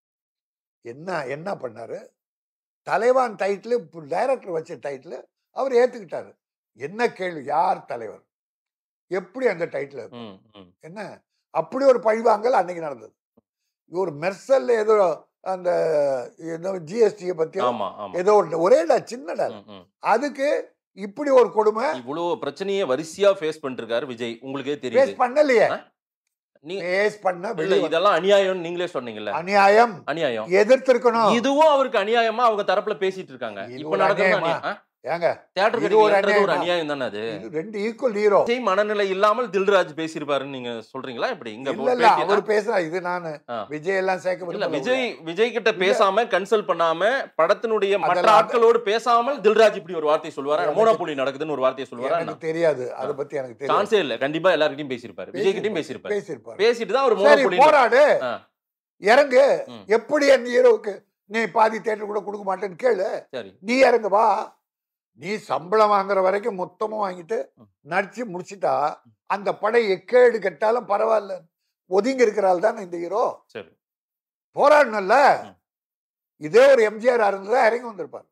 என்ன என்ன பண்ணாரு தலைவான் டைட்டில் டைரக்டர் வச்ச டைட்டில் அவர் ஏத்துக்கிட்டாரு என்ன கேள்வி யார் தலைவர் எப்படி அந்த டைட்டில் ம், ம். என்ன அப்படி ஒரு பழிவாங்கல் அன்னைக்கு நடந்தது ஒரு மெர்சல்ல ஏதோ அந்த ஏதோ ஜிஎஸ்டியை பத்தி ஆமா ஆமா ஏதோ ஒரு ஒரேடா சின்னடா ம், ம். அதுக்கு இப்படி ஒரு கொடுமை இவ்வளவு பிரச்சனையை வரிசையா ஃபேஸ் பண்ணிருக்காரு விஜய் உங்களுக்கே தெரியுது பேஸ் பண்ணலையே ஆ? நீ- ஃபேஸ் பண்ண இல்ல வெளியே வந்து- இதெல்லாம் அநியாயம் நீங்களே சொன்னீங்கல்ல அநியாயம் அநியாயம் எதிர்த்திருக்கணும் இதுவும் அவருக்கு அநியாயமா அவங்க தரப்புல பேசிட்டு இருக்காங்க இது இப்ப ஒரு நடக்கிறது அநியாயமா? அநியாயம் ஏங்க தியேட்டர் இது ஒரு ஒரு அநியாயமா? அநியாயம் தானே அது இது ரெண்டு ஈக்குவல் ஹீரோ விஜய் மனநிலை இல்லாமல் தில்ராஜ் பேசியிருப்பாருன்னு நீங்க சொல்றீங்களா இப்படி இங்க இல்ல இல்ல பேட்டி- அவர் பேசுறா இது நானு ஆ. விஜய் எல்லாம் சேர்க்க இல்ல விரும்பல விஜய் விஜய் கிட்ட பேசாம கன்சல்ட் பண்ணாம படத்தினுடைய மற்ற அதெல்லாம் ஆட்களோடு பேசாமல் தில்ராஜ் இப்படி ஒரு வார்த்தை சொல்லுவாரா எனக்கு- மோனோபுலி நடக்குதுன்னு ஒரு வார்த்தையை சொல்லுவாரா எனக்கு தெரியாது அதை பத்தி எனக்கு தெரியாது சான்ஸே இல்ல கண்டிப்பா எல்லார்கிட்டயும் பேசியிருப்பாரு விஜய் கிட்டயும் பேசியிருப்பாரு பேசியிருப்பாரு பேசிட்டு தான் ஒரு சரி மோனோபுலி போராடு ஆ. இறங்கு ம். எப்படி என் ஹீரோவுக்கு நீ பாதி தேட்டர் கூட கொடுக்க மாட்டேன்னு கேளு சரி நீ இறங்கு வா நீ சம்பளம் வாங்குற வரைக்கும் மொத்தமும் வாங்கிட்டு ம். நடிச்சு முடிச்சிட்டா அந்த படை எக்கேடு கெட்டாலும் பரவாயில்ல ஒதுங்கி இருக்கிறாள் தானே இந்த ஹீரோ சரி போராடணும்ல ம். இதே ஒரு எம்ஜிஆர் இருந்தா இறங்கி வந்திருப்பார்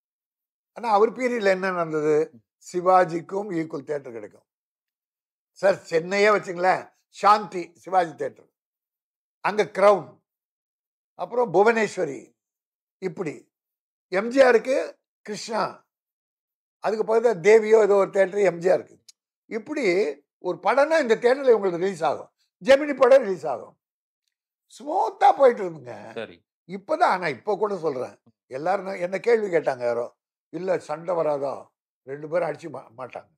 ஆனா அவர் பீரியட்ல என்ன நடந்தது சிவாஜிக்கும் ஈக்குவல் தேட்டர் கிடைக்கும் சார் சென்னையே வச்சுங்களேன் சாந்தி சிவாஜி தேட்டர் அங்க கிரவுன் அப்புறம் புவனேஸ்வரி இப்படி எம்ஜிஆருக்கு கிருஷ்ணா அதுக்கு பக்கத்தில் தேவியோ ஏதோ ஒரு தேட்டர் எம்ஜிஆருக்கு இப்படி ஒரு படம்னா இந்த தேட்டரில் உங்களுக்கு ரிலீஸ் ஆகும் ஜெமினி படம் ரிலீஸ் ஆகும் ஸ்மூத்தாக போயிட்டு இருந்துங்க சரி இப்போதான் ஆனால் இப்போ கூட சொல்கிறேன் எல்லாரும் நான் என்ன கேள்வி கேட்டாங்க யாரோ இல்லை சண்டை வராதா ரெண்டு பேரும் அடிச்சு மா- மாட்டாங்க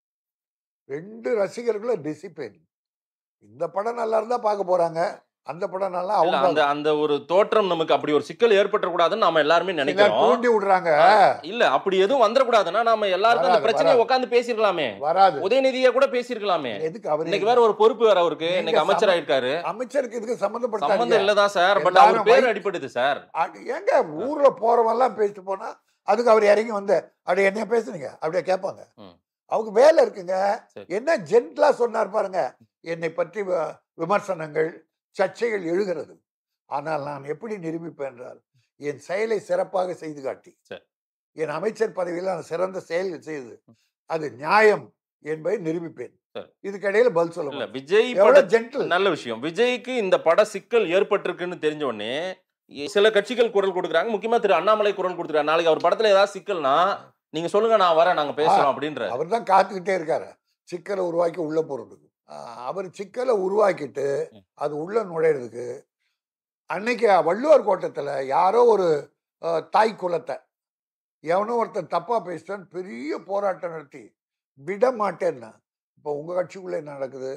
ரெண்டு ரசிகர்களும் டிசிப்ளின் இந்த படம் நல்லா இருந்தா பார்க்க போறாங்க அந்த படம் நல்லா இல்ல, அவங்க அந்த அந்த ஒரு தோற்றம் நமக்கு அப்படி ஒரு சிக்கல் ஏற்பட்ட கூடாதுன்னு நாம எல்லாருமே சிலர் நினைக்கிறோம் தூண்டி விடுறாங்க இல்ல அப்படி எதுவும் வந்துடக்கூடாதுன்னா நாம எல்லாருக்கும் அந்த வராது, பிரச்சனையை வராது. உட்காந்து பேசிருக்கலாமே வராது உதயநிதியா கூட பேசிருக்கலாமே எதுக்கு அவர் இன்னைக்கு வேற ஒரு பொறுப்பு வேற அவருக்கு நீங்க இன்னைக்கு அமைச்சர் ஆயிருக்காரு அமைச்சருக்கு இதுக்கு சம்பந்தம் சம்மந்தப்படுத்தாங்க இல்லதான் சார் பட் அவர் எல்லாரும் பேர் வை- அடிபடுது சார் எங்க ஊர்ல போறவெல்லாம் பேசிட்டு போனா அதுக்கு அவர் இறங்கி வந்து அப்படியே என்ன பேசுனீங்க அப்படியே கேட்பாங்க ம். அவங்க வேலை இருக்குங்க சரி. என்ன ஜென்ட்லா சொன்னார் பாருங்க என்னை பற்றி வ- விமர்சனங்கள் சர்ச்சைகள் எழுகிறது ஆனால் நான் எப்படி நிரூபிப்பேன் என்றால் என் செயலை சிறப்பாக செய்து காட்டி சரி. என் அமைச்சர் பதவியில் நான் சிறந்த செயல்கள் செய்து அது நியாயம் என்பதை நிரூபிப்பேன் சரி. இதுக்கிடையில பதில் சொல்ல இல்ல மாட்டேன். விஜய் பட எவ்வளவு ஜென்டில் நல்ல விஷயம் விஜய்க்கு இந்த பட சிக்கல் ஏற்பட்டிருக்குன்னு தெரிஞ்ச உடனே சில கட்சிகள் குரல் கொடுக்குறாங்க முக்கியமா திரு அண்ணாமலை குரல் கொடுத்துருக்காரு நாளைக்கு அவர் படத்துல ஏதாவது சிக்கல்னா நீங்க சொல்லுங்க நான் வரேன் நாங்க பேசுறோம் அப்படின்ற அவர் தான் காத்துக்கிட்டே இருக்காரு சிக்கலை உருவாக்கி உள்ள போறதுக்கு ஆஹ் அவர் சிக்கலை உருவாக்கிட்டு ம். அது உள்ள நுழையிறதுக்கு அன்னைக்கு வள்ளுவர் கோட்டத்துல யாரோ ஒரு ஆஹ், தாய் குலத்தை எவனோ ஒருத்தன் தப்பா பேசிட்டான்னு பெரிய போராட்டம் நடத்தி விட மாட்டேன்னா இப்போ உங்க கட்சிக்குள்ள என்ன நடக்குது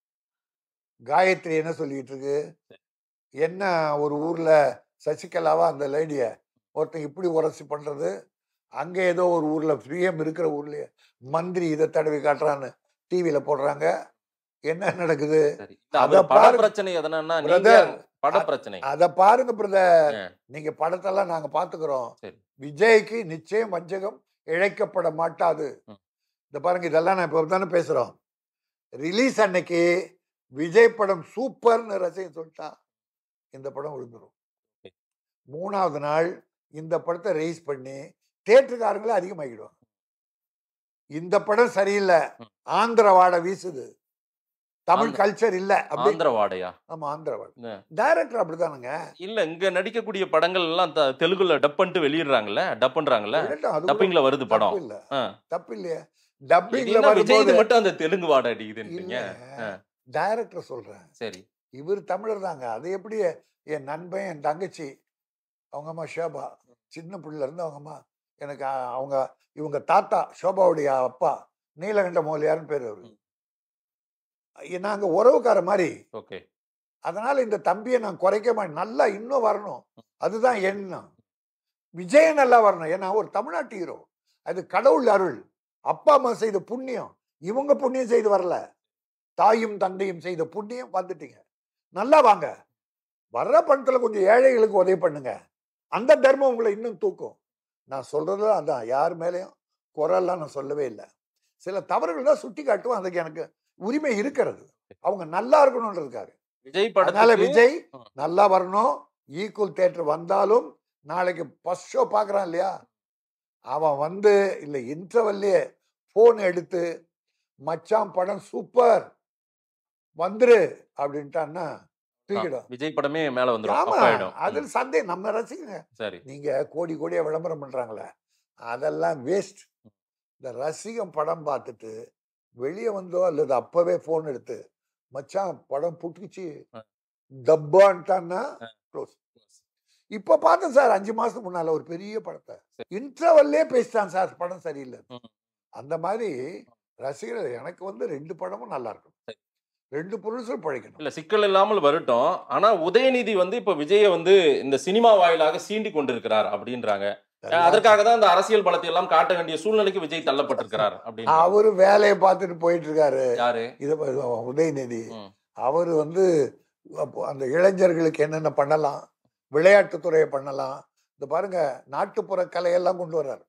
காயத்ரி என்ன சொல்லிட்டு இருக்கு என்ன ஒரு ஊர்ல சசிகலாவா அந்த லேடிய ஒருத்தன் இப்படி உரசி பண்றது அங்க ஏதோ ஒரு ஊர்ல பிரியம் இருக்கிற ஊர்லயே மந்திரி இதை தடவி காட்டுறான்னு டிவியில போடுறாங்க என்ன நடக்குது சரி இல்ல, அத அவர் பட பாரு- பிரச்சனை எதனா நீங்க Brother, பட அ- பிரச்சனை அத பாருங்க பிரதர் ஆ. நீங்க படத்தெல்லாம் நாங்க பாத்துக்கிறோம் சரி. விஜய்க்கு நிச்சயம் வஞ்சகம் இழைக்கப்பட மாட்டாது ம். இந்த பாருங்க இதெல்லாம் நான் இப்ப தானே பேசுறோம் ரிலீஸ் அன்னைக்கு விஜய் படம் சூப்பர்னு ரசிகன் சொல்லிட்டான் இந்த படம் விழுந்துரும் Okay. மூணாவது நாள் இந்த படத்தை ரிலீஸ் பண்ணி தேட்டருக்காரங்களே அதிகமாகிடுவாங்க இந்த படம் சரியில்லை ம். ஆந்திர வாடை வீசுது தமிழ் ஆந்திர- கல்ச்சர் இல்ல அப்படி ஆந்திர வாடையா ஆமா ஆந்திர வாடை ஆ. டைரக்டர் அப்படிதானுங்க இல்ல இங்க நடிக்கக்கூடிய படங்கள் எல்லாம் த- தெலுங்குல டப் பண்ணிட்டு வெளியிடுறாங்கல்ல டப் பண்றாங்கல்ல விடட்டும், அது கூட டப்பிங்ல வருது படம் தப்பு இல்ல ஆ. தப்பு இல்லையே இது டப்பிங்ல என்ன விஜய் வரும்போது மட்டும் அந்த தெலுங்கு வாடை அடிக்குதுன்றீங்க ஆ. டைரக்டர் சொல்றேன் சரி இவர் தமிழர் தாங்க அது எப்படி என் நண்பன் என் தங்கச்சி அவங்க அம்மா ஷோபா சின்ன பிள்ளைல இருந்து அவங்க அம்மா எனக்கு அ- அவங்க இவங்க தாத்தா ஷோபாவுடைய அப்பா நீலகண்ட மோலியார்னு பேர் அவரு நாங்க உறவுக்கார மாதிரி ஓகே அதனால இந்த தம்பியை நான் குறைக்க மாட்டேன் நல்லா இன்னும் வரணும் அதுதான் எண்ணம் விஜய் நல்லா வரணும் ஏன்னா ஒரு தமிழ்நாட்டு ஹீரோ அது கடவுள் அருள் அப்பா அம்மா செய்த புண்ணியம் இவங்க புண்ணியம் செய்து வரல தாயும் தந்தையும் செய்த புண்ணியம் வந்துட்டீங்க நல்லா வாங்க வர்ற பணத்துல கொஞ்சம் ஏழைகளுக்கு உதவி பண்ணுங்க அந்த தர்மம் உங்களை இன்னும் தூக்கும் நான் சொல்றது அதான் யார் மேலேயும் குரல்லாம் நான் சொல்லவே இல்லை சில தவறுகள் தான் சுட்டி காட்டுவோம் அதுக்கு எனக்கு உரிமை இருக்கிறது அவங்க நல்லா இருக்கணுன்றதுக்காக விஜய் அதனால படத்துக்கு விஜய் ம். நல்லா வரணும் ஈக்குவல் தேட்டர் வந்தாலும் நாளைக்கு ஃபர்ஸ்ட் ஷோ பார்க்கறான் இல்லையா அவன் வந்து இல்லை இன்டர்வல்லையே ஃபோன் எடுத்து மச்சான் படம் சூப்பர் வந்துரு அப்படின்ட்டான்னா தூக்கிடும் விஜய் படமே மேல வந்துரும் ஆமா அப்ப ஆயிடும் ம், அதில் சந்தேகம் நம்ம ரசிகங்க சரி நீங்க கோடி கோடியா விளம்பரம் பண்றாங்களே அதெல்லாம் வேஸ்ட் இந்த ரசிகம் படம் பார்த்துட்டு வெளியே வந்தோ அல்லது அப்பவே ஃபோன் எடுத்து மச்சான் படம் புட்டுக்குச்சு ஆ. டப்பான்ட்டான்னா ஆ. க்ளோஸ் இப்ப பார்த்தேன் சார் அஞ்சு மாசத்துக்கு முன்னால ஒரு பெரிய படத்தை சரி. இன்டர்வல்லே பேசிட்டான் சார் படம் சரியில்லை ம். அந்த மாதிரி ரசிகர்கள் எனக்கு வந்து ரெண்டு படமும் நல்லா இருக்கும் சரி. ரெண்டு பொருள்ஸும் பழைக்கணும் இல்ல சிக்கல் இல்லாமல் வரட்டும் ஆனா உதயநிதி வந்து இப்ப விஜய வந்து இந்த சினிமா வாயிலாக சீண்டி கொண்டிருக்கிறார் அப்படின்றாங்க அஹ் அதற்காக தான் இந்த அரசியல் பலத்தை எல்லாம் காட்ட வேண்டிய சூழ்நிலைக்கு விஜய் தள்ளப்பட்டிருக்கிறார் அப்படின்னு அவரு வேலையை பார்த்துட்டு போயிட்டு இருக்காரு யாரு இதை ப- உதயநிதி ம். அவர் வந்து அப்போ அந்த இளைஞர்களுக்கு என்னென்ன பண்ணலாம் விளையாட்டுத்துறையை பண்ணலாம் இந்த பாருங்க நாட்டுப்புற கலையெல்லாம் கொண்டு வர்றாரு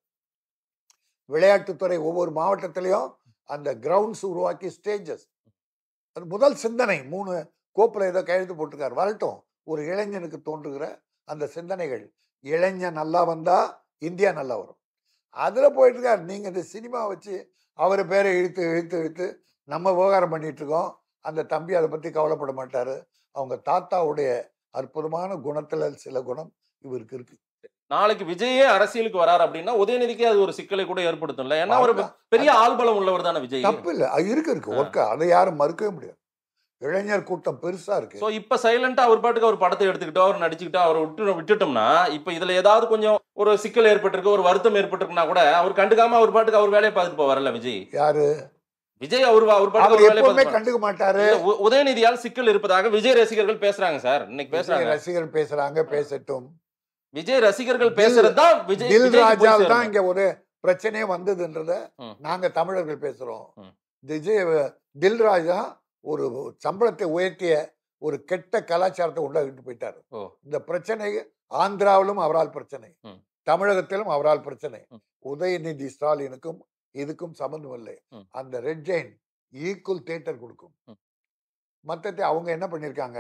விளையாட்டுத்துறை ஒவ்வொரு மாவட்டத்திலையும் அந்த கிரவுண்ட்ஸ் உருவாக்கி ஸ்டேஜஸ் அது முதல் சிந்தனை மூணு கோப்பில் ஏதோ கையெழுத்து போட்டிருக்காரு வரட்டும் ஒரு இளைஞனுக்கு தோன்றுகிற அந்த சிந்தனைகள் இளைஞன் நல்லா வந்தா இந்தியா நல்லா வரும் அதுல போயிட்டு இருக்காரு நீங்க இந்த சினிமா வச்சு அவர் பேரை இழுத்து இழுத்து இழுத்து நம்ம விவகாரம் பண்ணிட்டு இருக்கோம் அந்த தம்பி அதை பத்தி கவலைப்பட மாட்டாரு அவங்க தாத்தாவுடைய அற்புதமான குணத்துல சில குணம் இவருக்கு இருக்கு நாளைக்கு விஜயே அரசியலுக்கு வரார் அப்படின்னா உதயநிதிக்கு அது ஒரு சிக்கலை கூட ஏற்படுத்தும்ல ஏன்னா ஒரு பெரிய ஆள்பலம் உள்ளவர் தானே விஜய் தப்பு இல்லை அது இருக்கு இருக்கு ஆ. ஒர்க்க அதை யாரும் மறுக்கவே முடியாது இளைஞர் கூட்டம் பெருசா இருக்கு சோ இப்ப சைலண்டா அவர் பாட்டுக்கு அவர் படத்தை எடுத்துக்கிட்டோ அவர் நடிச்சுக்கிட்டோ அவர் விட்டு விட்டுட்டோம்னா இப்ப இதுல ஏதாவது கொஞ்சம் ஒரு சிக்கல் ஏற்பட்டிருக்கு ஒரு வருத்தம் ஏற்பட்டிருக்குன்னா கூட அவர் கண்டுக்காம அவர் பாட்டுக்கு அவர் வேலையை பார்த்துட்டு போவார்ல விஜய் யாரு விஜய் அவர் அவர் பாட்டுக்கு அவர் அவர் வேலையை எப்பவுமே பார்த்துட்டு கண்டுக்க மாட்டாரு இல்ல, உ- உதயநிதியால் சிக்கல் இருப்பதாக விஜய் ரசிகர்கள் பேசுறாங்க சார் இன்னைக்கு விஜய் பேசுறாங்க ரசிகர்கள் பேசுறாங்க பேசட்டும் விஜய் ரசிகர்கள் தில்- பேசுறது தான் விஜய் தில் விஜய்க்கு போய் ராஜால் தான் சேரணும். இங்க ஒரு பிரச்சனையே வந்ததுன்றத ம். நாங்க தமிழர்கள் பேசுறோம் ம். விஜய் தில்ராஜ் தான் ஒரு சம்பளத்தை உயர்த்திய ஒரு கெட்ட கலாச்சாரத்தை உண்டாக்கிட்டு போயிட்டாரு ஓ. இந்த பிரச்சனை ஆந்திராவிலும் அவரால் பிரச்சனை ம். தமிழகத்திலும் அவரால் பிரச்சனை ம். உதயநிதி ஸ்டாலினுக்கும் இதுக்கும் சம்பந்தம் இல்லை ம். அந்த ரெட் ஜெயின் ஈக்குவல் தேட்டர் கொடுக்கும் ம். மத்தத்தை அவங்க என்ன பண்ணிருக்காங்க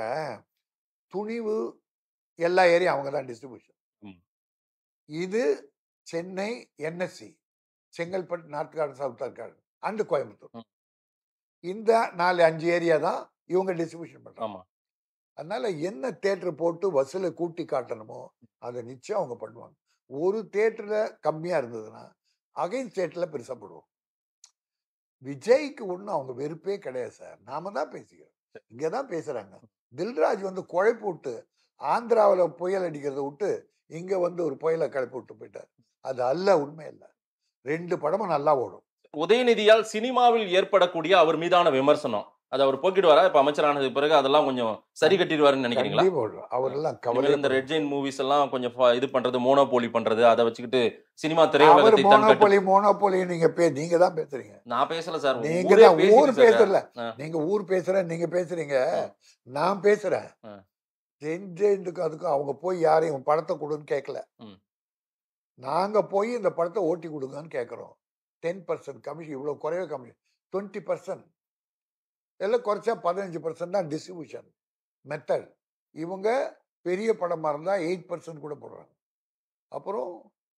துணிவு எல்லா ஏரியா அவங்க தான் டிஸ்ட்ரிபியூஷன் ம். இது Chennai NSC Chengalpattu north garden south garden and Coimbatore ம். இந்த நாலு அஞ்சு ஏரியா தான் இவங்க டிஸ்ட்ரிபியூஷன் பண்றாங்க ஆமா அதனால என்ன தேட்டர் போட்டு வசூலை கூட்டி காட்டணுமோ அதை நிச்சயம் அவங்க பண்ணுவாங்க ஒரு தேட்டர்ல கம்மியா இருந்ததுன்னா அகைன் தேட்டர்ல பெருசா போடுவோம் விஜய்க்கு ஒன்றும் அவங்க வெறுப்பே கிடையாது சார் நாம தான் பேசிக்கிறோம் இங்கே தான் பேசுறாங்க தில்ராஜ் வந்து குழைப்பு விட்டு ஆந்திராவில் புயல் அடிக்கிறத விட்டு இங்க வந்து ஒரு புயலை கிளப்பி விட்டு போயிட்டார் அது அல்ல உண்மை இல்லை ரெண்டு படமும் நல்லா ஓடும் உதயநிதியால் சினிமாவில் ஏற்படக்கூடிய அவர் மீதான விமர்சனம் அதை அவர் போக்கிட்டு வரா இப்ப அமைச்சரானதுக்கு பிறகு அதெல்லாம் கொஞ்சம் சரி கட்டிடுவாருன்னு நினைக்கிறீங்களா கண்டிப்பா ஓடும் அவரெல்லாம் இனிமேல் கவலை இந்த ரெட் ஜெயின் மூவிஸ் எல்லாம் கொஞ்சம் ஃப- இது பண்றது மோனோபோலி பண்றது அதை வச்சுக்கிட்டு சினிமா அவர் திரையுலகத்தை தன் கட்டு மோனோபொலி மோனோபொலி நீங்க பே நீங்க தான் பேசுறீங்க நான் பேசல சார் நீங்க ஊரே தான் ஊர் பேசிடுச்சு சார். பேசல ஆ. நீங்க ஊர் பேசுற நீங்க பேசுறீங்க ஆ. நான் பேசுறேன் ஆ. ஜென்ஜெண்டுக்கு அதுக்கும் அவங்க போய் யாரையும் படத்தை கொடுன்னு கேட்கல ம். நாங்க போய் இந்த படத்தை ஓட்டி கொடுங்கன்னு கேட்குறோம் டென் பர்சன்ட் கமிஷன் இவ்வளோ குறைவே கமிஷன் டுவெண்ட்டி பர்சன்ட் எல்லாம் குறைச்சா பதினஞ்சு பர்சன்ட் தான் டிஸ்ட்ரிபியூஷன் மெத்தட் இவங்க பெரிய படமாக இருந்தால் எயிட் பர்சன்ட் கூட போடுறாங்க அப்புறம்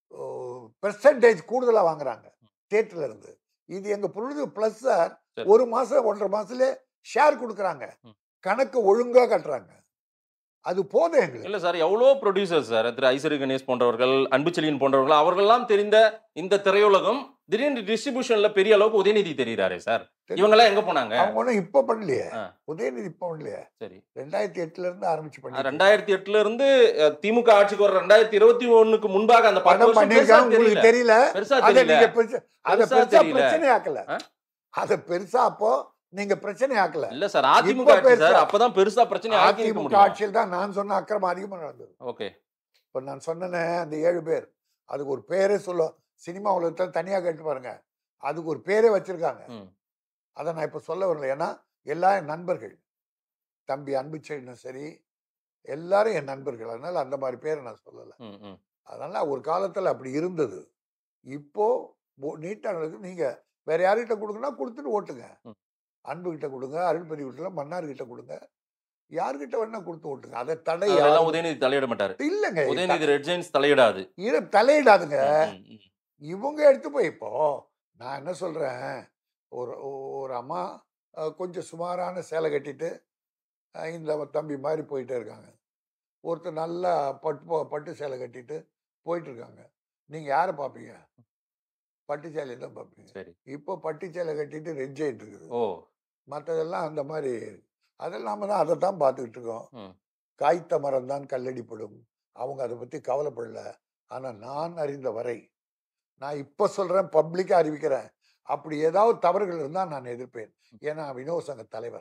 பெர்சன்டேஜ் கூடுதலாக வாங்குறாங்க தேட்டர்ல இருந்து இது எங்க பொழுது ப்ளஸ் சார் சரி. ஒரு மாசம் ஒன்றரை மாசத்துல ஷேர் கொடுக்குறாங்க ம். கணக்கு ஒழுங்கா கட்டுறாங்க அது போதும் எங்களுக்கு இல்ல சார் எவ்வளோ ப்ரொடியூசர்ஸ் சார் திரு ஐசரி கணேஷ் போன்றவர்கள் அன்புச்செழியன் போன்றவர்கள் அவர்கள்லாம் தெரிந்த இந்த திரையுலகம் திடீர்னு டிஸ்ட்ரிபியூஷன்ல பெரிய அளவுக்கு உதயநிதி தெரியுறாரு சார் இவங்க எல்லாம் எங்க போனாங்க அவங்க ஒன்றும் இப்போ பண்ணலையே ஆ. உதயநிதி இப்போ பண்ணலையே சரி ரெண்டாயிரத்தி எட்டுல இருந்து ஆரம்பிச்சு பண்ணி ரெண்டாயிரத்தி எட்டுல இருந்து அஹ், திமுக ஆட்சிக்கு வர ரெண்டாயிரத்தி இருபத்தி ஒண்ணுக்கு முன்பாக அந்த பத்து படம் வருஷம் பெருசா பண்ணிருக்காங்க உங்களுக்கு தெரியல தெரியல பெருசா அதை தெரியல நீங்க பெருசா அதை பெருசா பெருசா தெரியல. பிரச்சனை ஆக்கல ஆ? அதை பெருசா அப்போ நீங்க பிரச்சனை ஆக்கல இல்ல சார் அதிமுக இப்ப ஆட்சி சார் பெருசா. அப்பதான் பெருசா பிரச்சனை ஆக்கி இருக்க அதிமுக முடியும் ஆட்சியில் தான் நான் சொன்ன அக்கிரமம் அதிகமா நடந்தது ஓகே இப்போ நான் சொன்னேனே அந்த ஏழு பேர் அதுக்கு ஒரு பேரே சொல்லும் சினிமா உலகத்தில் தனியாக கேட்டு பாருங்க அதுக்கு ஒரு பேரே வச்சிருக்காங்க ம். அதை நான் இப்போ சொல்ல வரல ஏன்னா எல்லா என் நண்பர்கள் தம்பி அன்புச்செழினும் சரி எல்லாரும் என் நண்பர்கள் அதனால அந்த மாதிரி பேரை நான் சொல்லலை ம், ம். அதனால ஒரு காலத்தில் அப்படி இருந்தது இப்போ நீட்டானதுக்கு நீங்க வேற யார்கிட்ட கொடுக்கணும்னா கொடுத்துட்டு ஓட்டுங்க ம். அன்பு கிட்ட கொடுங்க அருள்பதி கிட்ட மன்னார் கிட்ட கொடுங்க யார்கிட்ட வேணா கொடுத்து ஓட்டுங்க அதை தடை அதெல்லாம் யாரும் உதயநிதி தலையிட மாட்டாரு இல்லைங்க உதயநிதி ரெட் ஜெயின்ஸ் தலையிடாது இரு தலையிடாதுங்க ம், ம், ம். இவங்க எடுத்து போய் இப்போ நான் என்ன சொல்றேன் ஒரு ஒரு அம்மா அஹ், கொஞ்சம் சுமாரான சேலை கட்டிட்டு அஹ், இந்த தம்பி மாதிரி போயிட்டே இருக்காங்க ஒருத்தர் நல்லா பட்டு போ- பட்டு சேலை கட்டிட்டு போயிட்டு இருக்காங்க நீங்க யாரை பார்ப்பீங்க பட்டு சேலையை தான் பார்ப்பீங்க சரி இப்போ பட்டு சேலை கட்டிட்டு ரெட் ஜெயிண்ட் இருக்குது ஓ மற்றதெல்லாம் அந்த மாதிரி அதெல்லாம் தான் அதை தான் பார்த்துக்கிட்டு இருக்கோம் ம். காய்த்த மரம் தான் கல்லடிப்படும் அவங்க அதை பற்றி கவலைப்படல ஆனால் நான் அறிந்த வரை நான் இப்போ சொல்கிறேன் பப்ளிக்காக அறிவிக்கிறேன் அப்படி ஏதாவது தவறுகள் இருந்தால் நான் எதிர்ப்பேன் ஏன்னா வினோத சங்க தலைவர்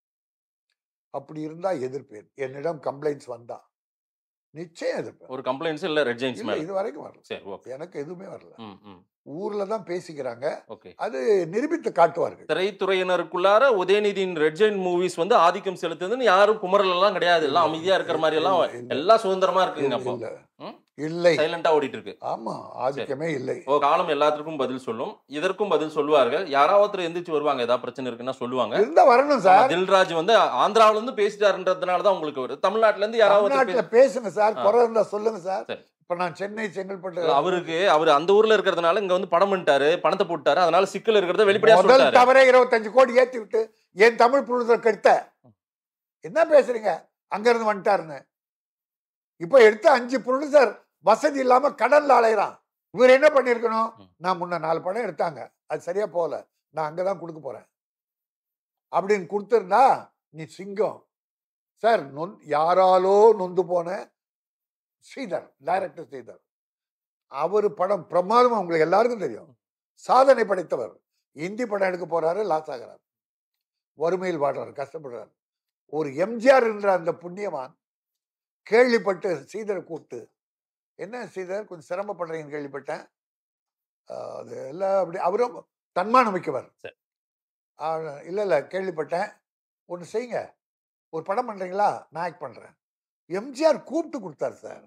அப்படி இருந்தால் எதிர்ப்பேன் என்னிடம் கம்ப்ளைண்ட்ஸ் வந்தா நிச்சயம் எதிர்ப்பேன் ஒரு கம்ப்ளைண்ட்ஸ் இல்ல ரெட் ஜெயின்ஸ் இல்லை மேல இது வரைக்கும் வரல சரி ஓகே எனக்கு எதுவுமே வரல ம் ம் ஊர்ல தான் பேசிக்கிறாங்க ஓகே அது நிரூபித்து காட்டுவார்கள் திரைத்துறையினருக்குள்ளார உதயநிதியின் ரெட் ஜெயின் மூவிஸ் வந்து ஆதிக்கம் செலுத்துதுன்னு யாரும் குமரல் எல்லாம் கிடையாது எல்லாம் அமைதியா இருக்கிற மாதிரி எல்லாம் இல்ல, இல்ல. எல்லாம் சுதந்திரமா இருக்குங்க அப்போ இல்ல ம்? இல்லை சைலண்டா ஓடிட்டு இருக்கு ஆமா ஆதிக்கமே இல்லை ஓ காலம் எல்லாத்துக்கும் பதில் சொல்லும் இதற்கும் பதில் சொல்லுவார்கள் யாராவது ஒருத்தர் எந்திரிச்சு வருவாங்க ஏதாவது பிரச்சனை இருக்குன்னா சொல்லுவாங்க இருந்தா வரணும் ஆமா, சார் தில்ராஜ் வந்து ஆந்திராவுல இருந்து பேசிட்டாருன்றதுனால தான் உங்களுக்கு வருது தமிழ்நாட்டுல இருந்து யாராவது ஒருத்தர் தமிழ்நாட்டுல பேசி- பேசுங்க சார் ஆ. குறை இருந்தா சொல்லுங்க சார் சரி. இப்ப நான் சென்னை செங்கல்பட்டு இல்ல, அவருக்கு அவர் அந்த ஊர்ல இருக்கிறதுனால இங்க வந்து படம் பண்ணிட்டாரு பணத்தை போட்டாரு அதனால சிக்கல் இருக்கிறத வெளிப்படையா முதல் சொல்லிட்டாரு தவறே இருபத்தஞ்சு கோடி ஏத்தி விட்டு என் தமிழ் புழுத கெடுத்த என்ன பேசுறீங்க அங்க இருந்து வந்துட்டாருன்னு இப்ப எடுத்த அஞ்சு ப்ரொடியூசர் வசதி இல்லாம கடல்ல அலையறான் இவர் என்ன பண்ணிருக்கணும் ம். நான் முன்ன நாலு படம் எடுத்தாங்க அது சரியா போகல நான் அங்கதான் கொடுக்க போறேன் அப்படின்னு கொடுத்திருந்தா நீ சிங்கம் சார் நொந் யாராலோ நொந்து போன ஸ்ரீதர் டைரக்டர் ஸ்ரீதர் அவர் படம் பிரமாதமா உங்களுக்கு எல்லாருக்கும் தெரியும் சாதனை படைத்தவர் இந்தி படம் எடுக்க போறாரு லாஸ் ஆகிறார் வறுமையில் வாடுறாரு கஷ்டப்படுறாரு ஒரு எம்ஜிஆர் என்ற அந்த புண்ணியவான் கேள்விப்பட்டு ஸ்ரீதரை கூப்பிட்டு என்ன ஸ்ரீதர் கொஞ்சம் சிரமப்படுறீங்கன்னு கேள்விப்பட்டேன் ஆஹ் அது எல்லாம் அப்படி அவரும் தன்மானம் மிக்கவர் சரி. ஆஹ் இல்ல இல்ல கேள்விப்பட்டேன் ஒன்று செய்யுங்க ஒரு படம் பண்றீங்களா நான் ஆக்ட் பண்றேன் எம்ஜிஆர் கூப்பிட்டு கொடுத்தாரு சார்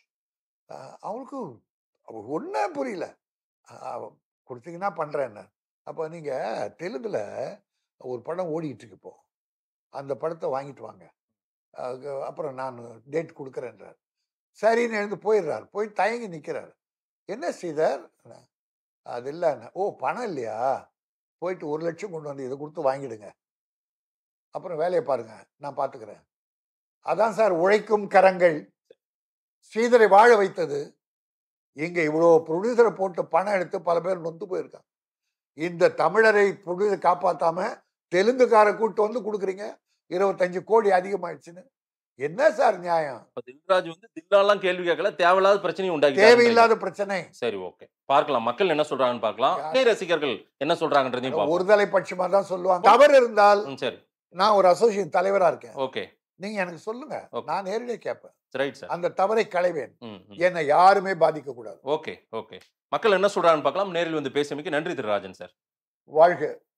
ஆஹ் அவருக்கு ஒன்றே புரியல ஆஹ் கொடுத்தீங்கன்னா பண்றேன்னு அப்போ நீங்க தெலுங்குல ஒரு படம் ஓடிட்டு இருக்கு இப்போ அந்த படத்தை வாங்கிட்டு வாங்க அதுக்கு அப்புறம் நான் டேட் கொடுக்குறேன்றார் சரின்னு எழுந்து போயிடுறார் போய் தயங்கி நிற்கிறார் என்ன ஸ்ரீதர் அது இல்லைண்ணா ஓ பணம் இல்லையா போயிட்டு ஒரு லட்சம் கொண்டு வந்து இதை கொடுத்து வாங்கிடுங்க அப்புறம் வேலையை பாருங்க நான் பார்த்துக்கிறேன் அதான் சார் உழைக்கும் கரங்கள் ஸ்ரீதரை வாழ வைத்தது இங்க இவ்வளோ ப்ரொடியூசரை போட்டு பணம் எடுத்து பல பேர் நொந்து போயிருக்காங்க இந்த தமிழரை ப்ரொடியூசர் காப்பாத்தாம தெலுங்குக்கார கூட்டு வந்து கொடுக்குறீங்க இருபத்தஞ்சு கோடி அதிகமாயிடுச்சுன்னு என்ன சார் நியாயம் இப்ப தில்ராஜ் வந்து தில்லாலாம் கேள்வி கேட்கல தேவையில்லாத பிரச்சனையும் உண்டாக்கி தேவையில்லாத பிரச்சனை சரி ஓகே பார்க்கலாம் மக்கள் என்ன சொல்றாங்கன்னு பார்க்கலாம் யார்? விஜய் ரசிகர்கள் என்ன சொல்றாங்கன்றதையும் பார்ப்போம் ஒருதலை பட்சமா தான் சொல்லுவாங்க தவறு இருந்தால் ம், சரி நான் ஒரு அசோசியேட் தலைவரா இருக்கேன் ஓகே நீங்க எனக்கு சொல்லுங்க Okay. நான் நேரடியாக கேட்பேன் ரைட் சார் அந்த தவறை களைவேன் ம் ம். என்னை யாருமே பாதிக்க கூடாது ஓகே ஓகே மக்கள் என்ன சொல்றாங்கன்னு பார்க்கலாம் நேரில் வந்து பேசியமைக்கு நன்றி திரு ராஜன் சார் வாழ்க